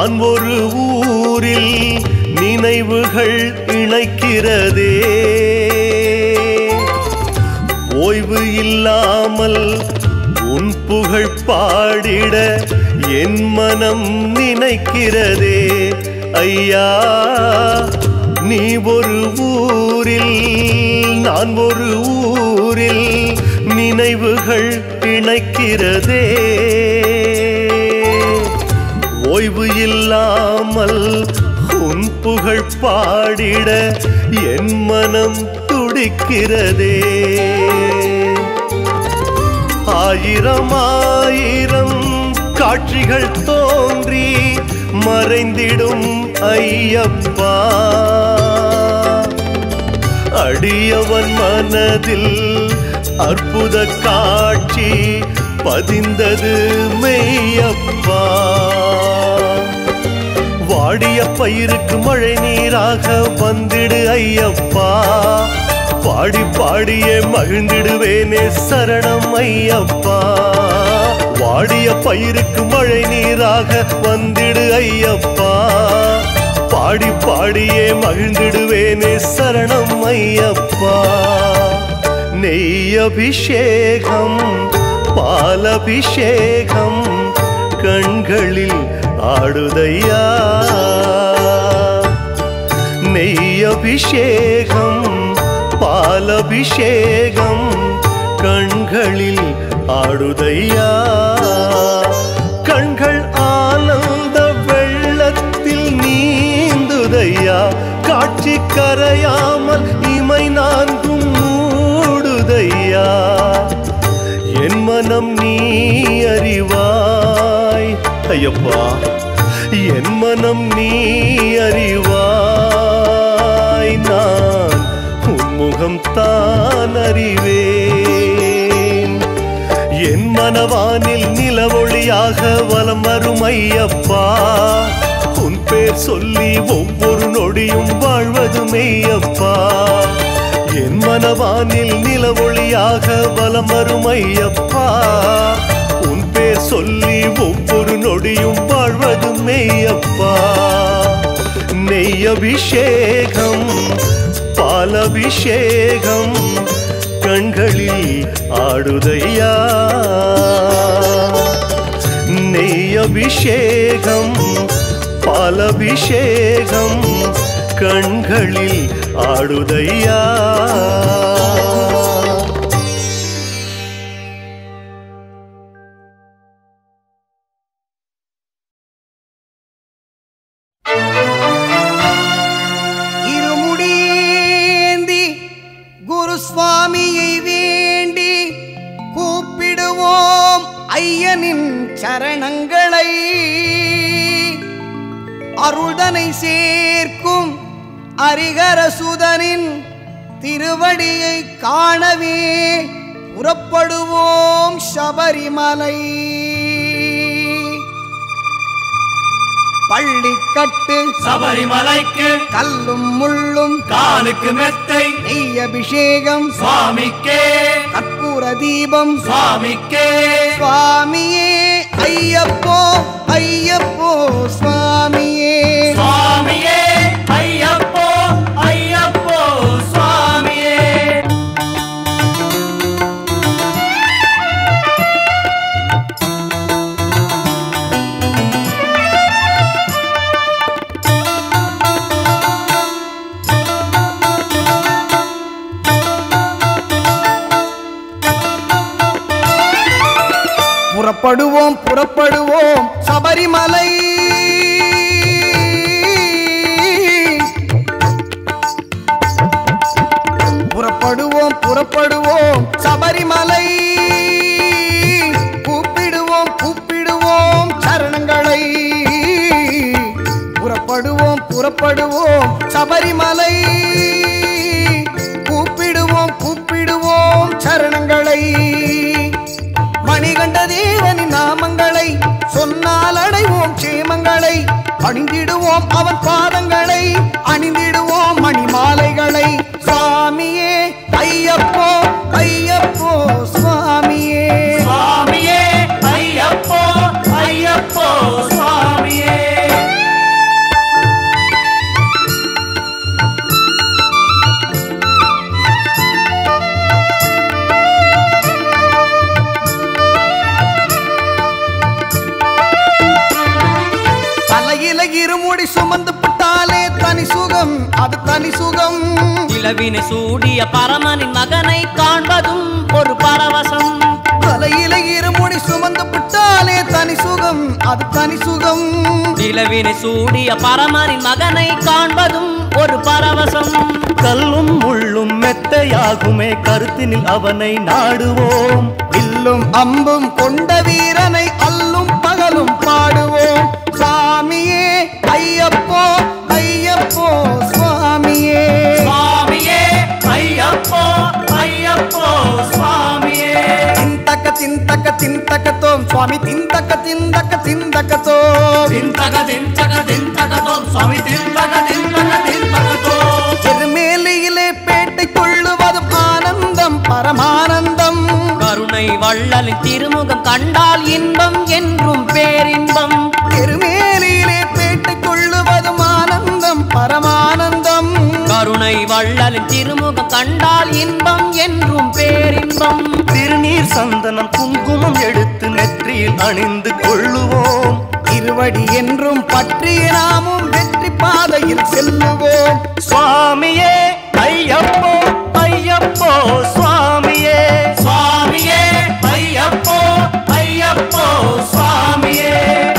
Speaker 1: நான் ஒரு ஊரில் நினைவுகள் இணைக்கிறதே ஓய்வு இல்லாமல் உன் புகழ் பாடிட என் மனம் நினைக்கிறதே ஐயா நீ ஒரு ஊரில் நான் ஒரு ஊரில் நினைவுகள் இணைக்கிறதே ஓய்வு இல்லாமல் உன் புகழ் பாடிட என் மனம் துடிக்கிறதே ஆயிரம் ஆயிரம் காட்சிகள் தோன்றி மறைந்திடும் ஐயப்பா அடியவன் மனதில் அற்புத காட்சி பதிந்தது மெய்யப்பா வாடிய பயிருக்கு மழை நீராக வந்திடு ஐயப்பா பாடி பாடியே மகிழ்ந்திடுவேனே சரணம் ஐயப்பா வாடிய பயிருக்கு மழை நீராக வந்திடு ஐயப்பா பாடி பாடியே மகிழ்ந்திடுவேனே சரணம் ஐயப்பா நெய் அபிஷேகம் பாலபிஷேகம் கண்களில் ஆடுதையா நெய் அபிஷேகம் பாலபிஷேகம் கண்களில் ஆடுதையா கண்கள் ஆனந்த வெள்ளத்தில் நீந்துதையா காட்சி கரையாமல் இமை நான்கும் மூடுதையா என் மனம் நீ அறிவாய் ஐயப்பா என் மனம் நீ அறிவாய் நான் உன்முகம் தான் அறிவேன் என் மனவானில் நிலவொளியாக வலம் வரும் ஐயப்பா உன் பேர் சொல்லி ஒவ்வொரு நொடியும் வாழ்வது மெய்யப்பா என் மனவானில் நிலவொளியாக வலம் வரும் ஐயப்பா உன் பேர் சொல்லி ஒவ்வொரு நொடியும் வாழ்வது மெய்யப்பா நெய் அபிஷேகம் பாலபிஷேகம் கண்களில் ஆடுதையா நெய் அபிஷேகம் பாலபிஷேகம் கண்களில் ஆடுதையா
Speaker 6: இருமுடியேந்தி குருசுவாமியை வேண்டி கூப்பிடுவோம் ஐயனின் சரணங்களை அருள்தனை சேர்க்கும் அரிகரசுதனின் திருவடியை காணவே புறப்படுவோம் சபரிமலை பள்ளிக்கட்டு
Speaker 2: சபரிமலைக்கு
Speaker 6: கல்லும் முள்ளும்
Speaker 2: காலுக்கு மெத்தை
Speaker 6: நெய் அபிஷேகம்
Speaker 2: சுவாமிக்கே
Speaker 6: கற்பூர தீபம்
Speaker 2: சுவாமிக்கே
Speaker 6: சுவாமியே ஐயப்போ ஐயப்போ சுவாமியே
Speaker 2: சுவாமியே ஐயப்போ ஐயப்போ சுவாமியே
Speaker 6: புறப்படுவோம் புறப்படுவோம் சபரிமலை புறப்படுவோம் புறப்படுவோம் சபரிமலை கூப்பிடுவோம் கூப்பிடுவோம் சரணங்களை புறப்படுவோம் புறப்படுவோம் சபரிமலை கூப்பிடுவோம் கூப்பிடுவோம் சரணங்களை மணிகண்ட தேவனின் நாமங்களை சொன்னால் அடைவோம் சேமங்களை அணிந்திடுவோம் அவன் பாதங்களை அணிந்திடுவோம் மணிமாலைகளை சுவாமியே ஐயப்போ ஐயப்போ சுவாமியே
Speaker 2: சுவாமியே ஐயப்போ ஐயப்போ சுவாமியே
Speaker 6: தனி சுகம் அது தனி சுகம்
Speaker 7: இளவினை சூடிய பரமனின் மகனை காண்பதும் ஒரு பரவசம்
Speaker 6: தலையில இருமுடி சுமந்து விட்டாலே தனி சுகம் அது தனி சுகம்
Speaker 7: இளவினை சூடிய பரமனின் மகனை காண்பதும் ஒரு பரவசம்
Speaker 1: கல்லும் முள்ளும் மெத்தையாகுமே கருத்தினில் அவனை நாடுவோம்
Speaker 6: வில்லும் அம்பும் கொண்ட வீரனை அல்லும் பகலும் பாடுவோம் சுவாமியே ஐயப்போ ஐயப்போ சுவாமியே
Speaker 2: சுவாமியே ஐயப்போ ஐயப்போ சுவாமியே
Speaker 6: தின்தக்க தின்தக்க தின்தக்கத்தோம் சுவாமி தின்தக்க தின்தக்க தின்தக்கத்தோம்
Speaker 2: தின்தக தின்தக தின்தகதோம் சுவாமி தின்தக தின்தக தின்தகதோம்
Speaker 6: திருமேலியிலே பேட்டை கொள்ளுவதும் ஆனந்தம் பரமானந்தம்
Speaker 7: கருணை வள்ளலின் திருமுகம் கண்டால் இன்பம் என்றும் பேரின்பம்
Speaker 6: திருமேலியிலே பேட்டை கொள்ளுவதும் ஆனந்தம் பரமானந்தம்
Speaker 7: கருணை வள்ளலின் திருமுகம் கண்டால் இன்பம் என்றும் பேரின்பம்
Speaker 1: திருநீர் சந்தனம் குங்குமம் எடுத்து நெற்றியில் அணிந்து கொள்ளுவோம்
Speaker 6: திருவடி என்றும் பற்றிய நாமும் வெற்றி பாதையில் செல்லுவோம்
Speaker 1: சுவாமியே ஐயப்போ ஐயப்போ சுவாமியே
Speaker 2: சுவாமியே ஐயப்போ ஐயப்போ சுவாமியே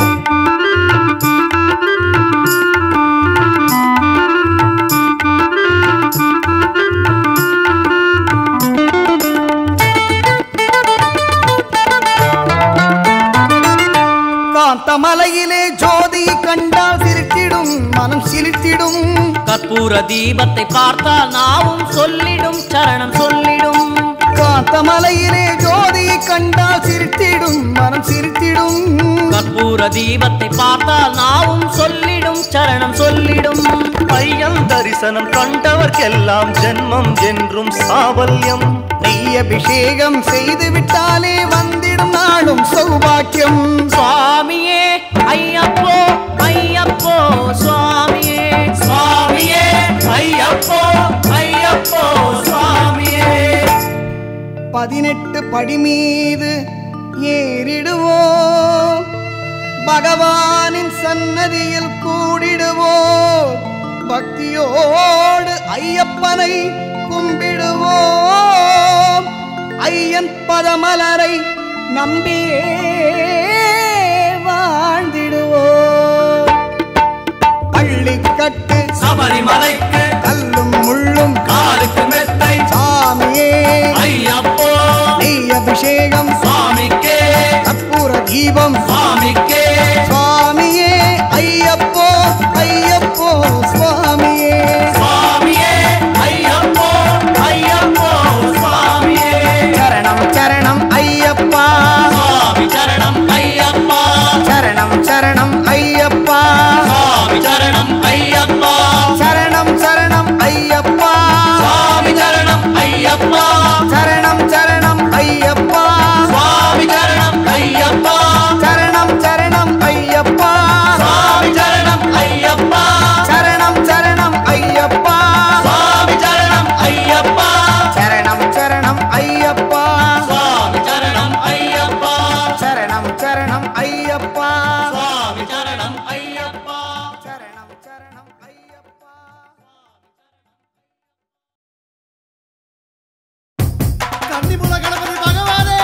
Speaker 6: காந்தமலையிலே ஜோதி கண்டால் சிரித்திடும் மனம் சிரித்திடும்
Speaker 7: கற்பூர தீபத்தை பார்த்தால் நாவும் சொல்லிடும் சரணம் சொல்லிடும்
Speaker 6: காந்தமலையிலே ஜோதி கண்டால் சிரித்திடும் மனம் சிரித்திடும்
Speaker 7: கற்பூர தீபத்தை பார்த்தால் நாவும் சொல்லிடும் சரணம் சொல்லிடும்
Speaker 1: ஐயன் தரிசனம் கண்டவர்க்கெல்லாம் ஜென்மம் என்றும் சாவல்யம்
Speaker 6: நெய் அபிஷேகம் செய்து விட்டாலே வந்திடும் நாளும் சௌபாக்கியம்
Speaker 7: சுவாமியே ஐயப்போ ஐயப்போ சுவாமியே
Speaker 2: சுவாமியே ஐயப்போ ஐயப்போ சுவாமியே
Speaker 6: பதினெட்டு படி மீது ஏறிடுவோம் பகவானின் சன்னதியில் கூடிடுவோம் பக்தியோடு ஐயப்பனை கும்பிடுவோம் ஐயன் பதமலரை நம்பியே வாழ்ந்திடுவோம் பள்ளிக்கட்டு
Speaker 2: சபரிமலைக்கு
Speaker 6: கல்லும் முள்ளும்
Speaker 2: காலுக்கு மெத்தை
Speaker 6: சாமியே
Speaker 2: ஐயப்போ
Speaker 6: நெய் அபிஷேகம்
Speaker 2: சுவாமிக்கே
Speaker 6: கற்பூர தீபம்
Speaker 2: சுவாமிக்கே
Speaker 6: சுவாமியே ஐயப்போ ஐயப்போ சுவாமியே
Speaker 2: சுவாமியே ஐயப்போ ஐயப்போ சுவாமியே
Speaker 6: சரணம் சரணம் ஐயப்பா
Speaker 2: சுவாமி சரணம் ஐயப்பா
Speaker 6: சரணம் சரணம் ஐயப்பா
Speaker 2: சுவாமி சரணம் ஐயப்பா
Speaker 6: சரணம் சரணம் ஐயப்பா
Speaker 2: சுவாமி சரணம் ஐயப்பா
Speaker 6: சரணம் சரணம் ஐயப்பா
Speaker 2: சுவாமி சரணம் ஐயப்பா
Speaker 6: சரணம் சரணம் ஐயப்பா
Speaker 2: சுவாமி சரணம் ஐயப்பா
Speaker 6: சரணம் சரணம் ஐயப்பா
Speaker 2: சுவாமி சரணம் ஐயப்பா
Speaker 6: சரணம் சரணம் ஐயப்பா
Speaker 2: சுவாமி சரணம் ஐயப்பா
Speaker 6: சரணம் சரணம் ஐயப்பா
Speaker 2: சுவாமி சரணம் ஐயப்பா
Speaker 6: சரணம் சரணம் ஐயப்பா
Speaker 5: கன்னிமுல கணபதி பகவானே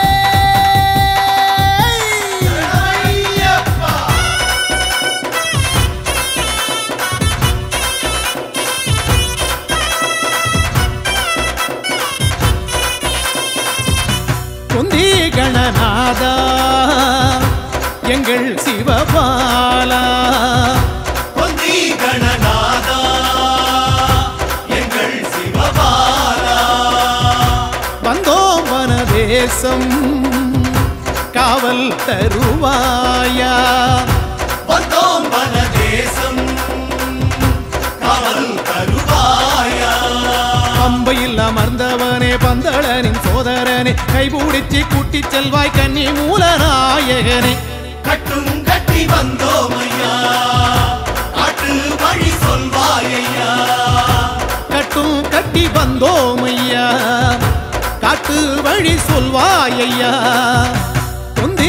Speaker 5: குந்தி கணநாதா எங்கள் சிவபாலா
Speaker 2: பொந்தி கணநாதா எங்கள் சிவபாலா
Speaker 5: வந்தோம் வனதேசம் காவல் தருவாயா
Speaker 2: வந்தோம் வனதேசம் காவல் தருவாயா
Speaker 5: பம்பையில் அமர்ந்தவனே பந்தளனின் சோதரனே கைபூடிச்சு கூட்டி செல்வாய் கன்னி மூலநாயகனே
Speaker 2: கட்டும் கட்டி வந்தோம் ஐயா காட்டு வழி சொல்வாயையா
Speaker 5: கட்டும் கட்டி வந்தோம் ஐயா காட்டு வழி சொல்வாயையா குந்தி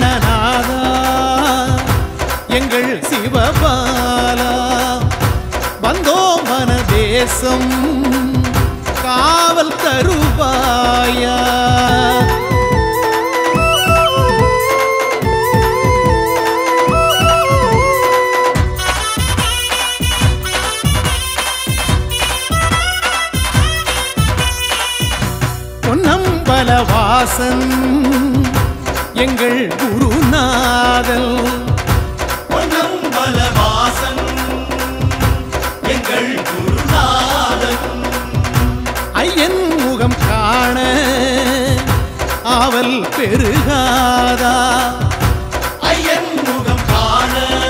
Speaker 5: கணநாதா எங்கள் சிவபாலா தேசம் காவல் தருவாயா பொன்னம்பல வாசன் எங்கள் குருநாதல்
Speaker 2: பொன்னம்பல வாசன் எங்கள் குருநாதன்
Speaker 5: ஐயன் முகம் காண ஆவல் பெருகாதா
Speaker 2: ஐயன் முகம் காண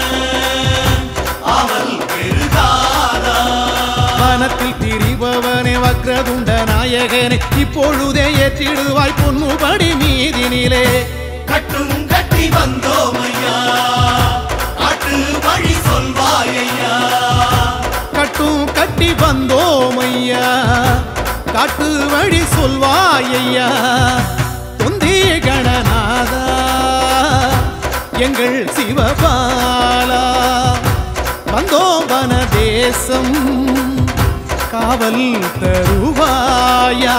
Speaker 2: அவள் பெருகாதா
Speaker 5: வனத்தில் திரிபவனே வக்ரதுண்ட நாயகனே இப்பொழுதே ஏற்றிடுவாய் பொன்முபடி மீதினிலே
Speaker 2: கட்டும் கட்டி வந்தோம் ஐயா காட்டு வழி சொல்வாயையா
Speaker 5: கட்டும் கட்டி வந்தோம் ஐயா காட்டு வழி சொல்வாயையா தொந்தி கணநாதா எங்கள் சிவபாலா வந்தோம் வன தேசம் காவல் தருவாயா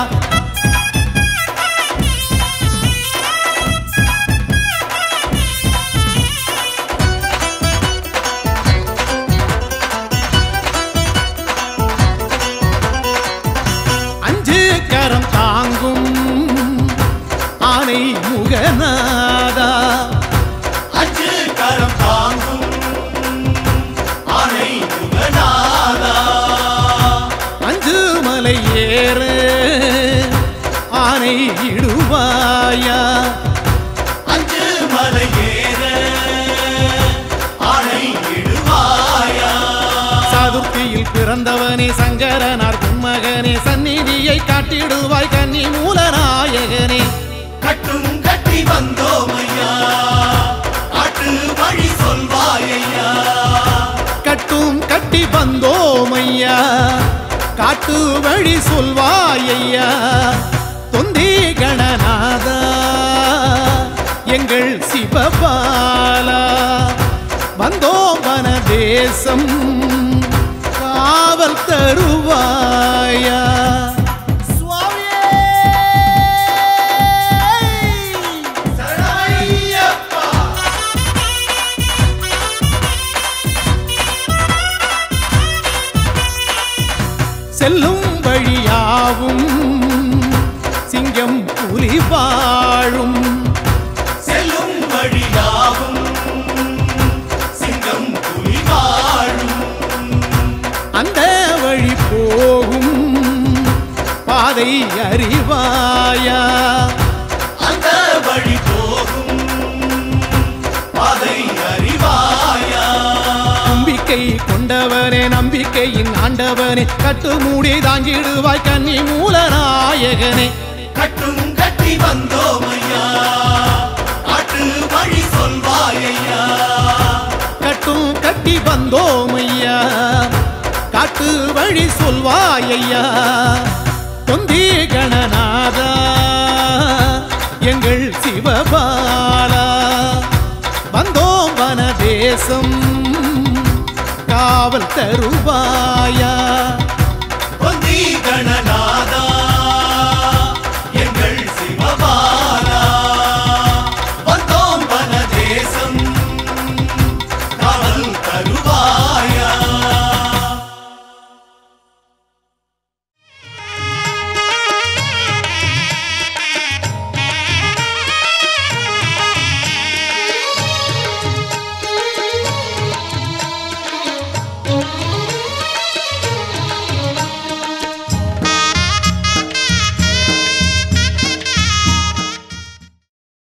Speaker 5: அஞ்சு கரம் தாங்கும் ஆனை முகநாதா
Speaker 2: அஞ்சு கரம் தாங்கும் ஆனை முகநாதா
Speaker 5: அஞ்சு மலை ஏற ஆனை இடுவாயா
Speaker 2: அஞ்சு மலை ஏற ஆனை இடுவாயா
Speaker 5: சதுர்த்தியில் பிறந்தவனே சங்கரனார் மகனே சந்நிதியை காட்டிடுவாய் கன்னி மூலநாயகனே
Speaker 2: கட்டும் கட்டி வந்தோம் ஐயா காட்டு வழி சொல்வாயையா
Speaker 5: கட்டும் கட்டி வந்தோம் ஐயா காட்டு வழி சொல்வாயையா தொந்தி கணநாதா எங்கள் சிவபாலா வந்தோம் வன தேசம் காவல் தருவாயா
Speaker 2: சரணமையப்பா
Speaker 5: செல்லும் வழியாவும் சிங்கம் புலி வாழும்
Speaker 2: செல்லும் வழியாவும் சிங்கம் புலி வாழும்
Speaker 5: அந்த வழி போகும் பாதை அறிவாயா
Speaker 2: அந்த வழி போகும் பாதை அறிவாயா
Speaker 5: நம்பிக்கை கொண்டவனே நம்பிக்கையின் ஆண்டவனே கட்டு மூடி தாங்கிடுவாய் கன்னி மூலநாயகனே
Speaker 2: கட்டும் கட்டி வந்தோம் ஐயா காட்டு வழி சொல்வாயையா
Speaker 5: கட்டும் கட்டி வந்தோம் ஐயா காட்டு வழி சொல்வாயையா தொந்தி கணநாதா எங்கள் சிவபாலா வந்தோம் வன தேசம் காவல் தருவாயா
Speaker 2: பொந்தி கணநாதா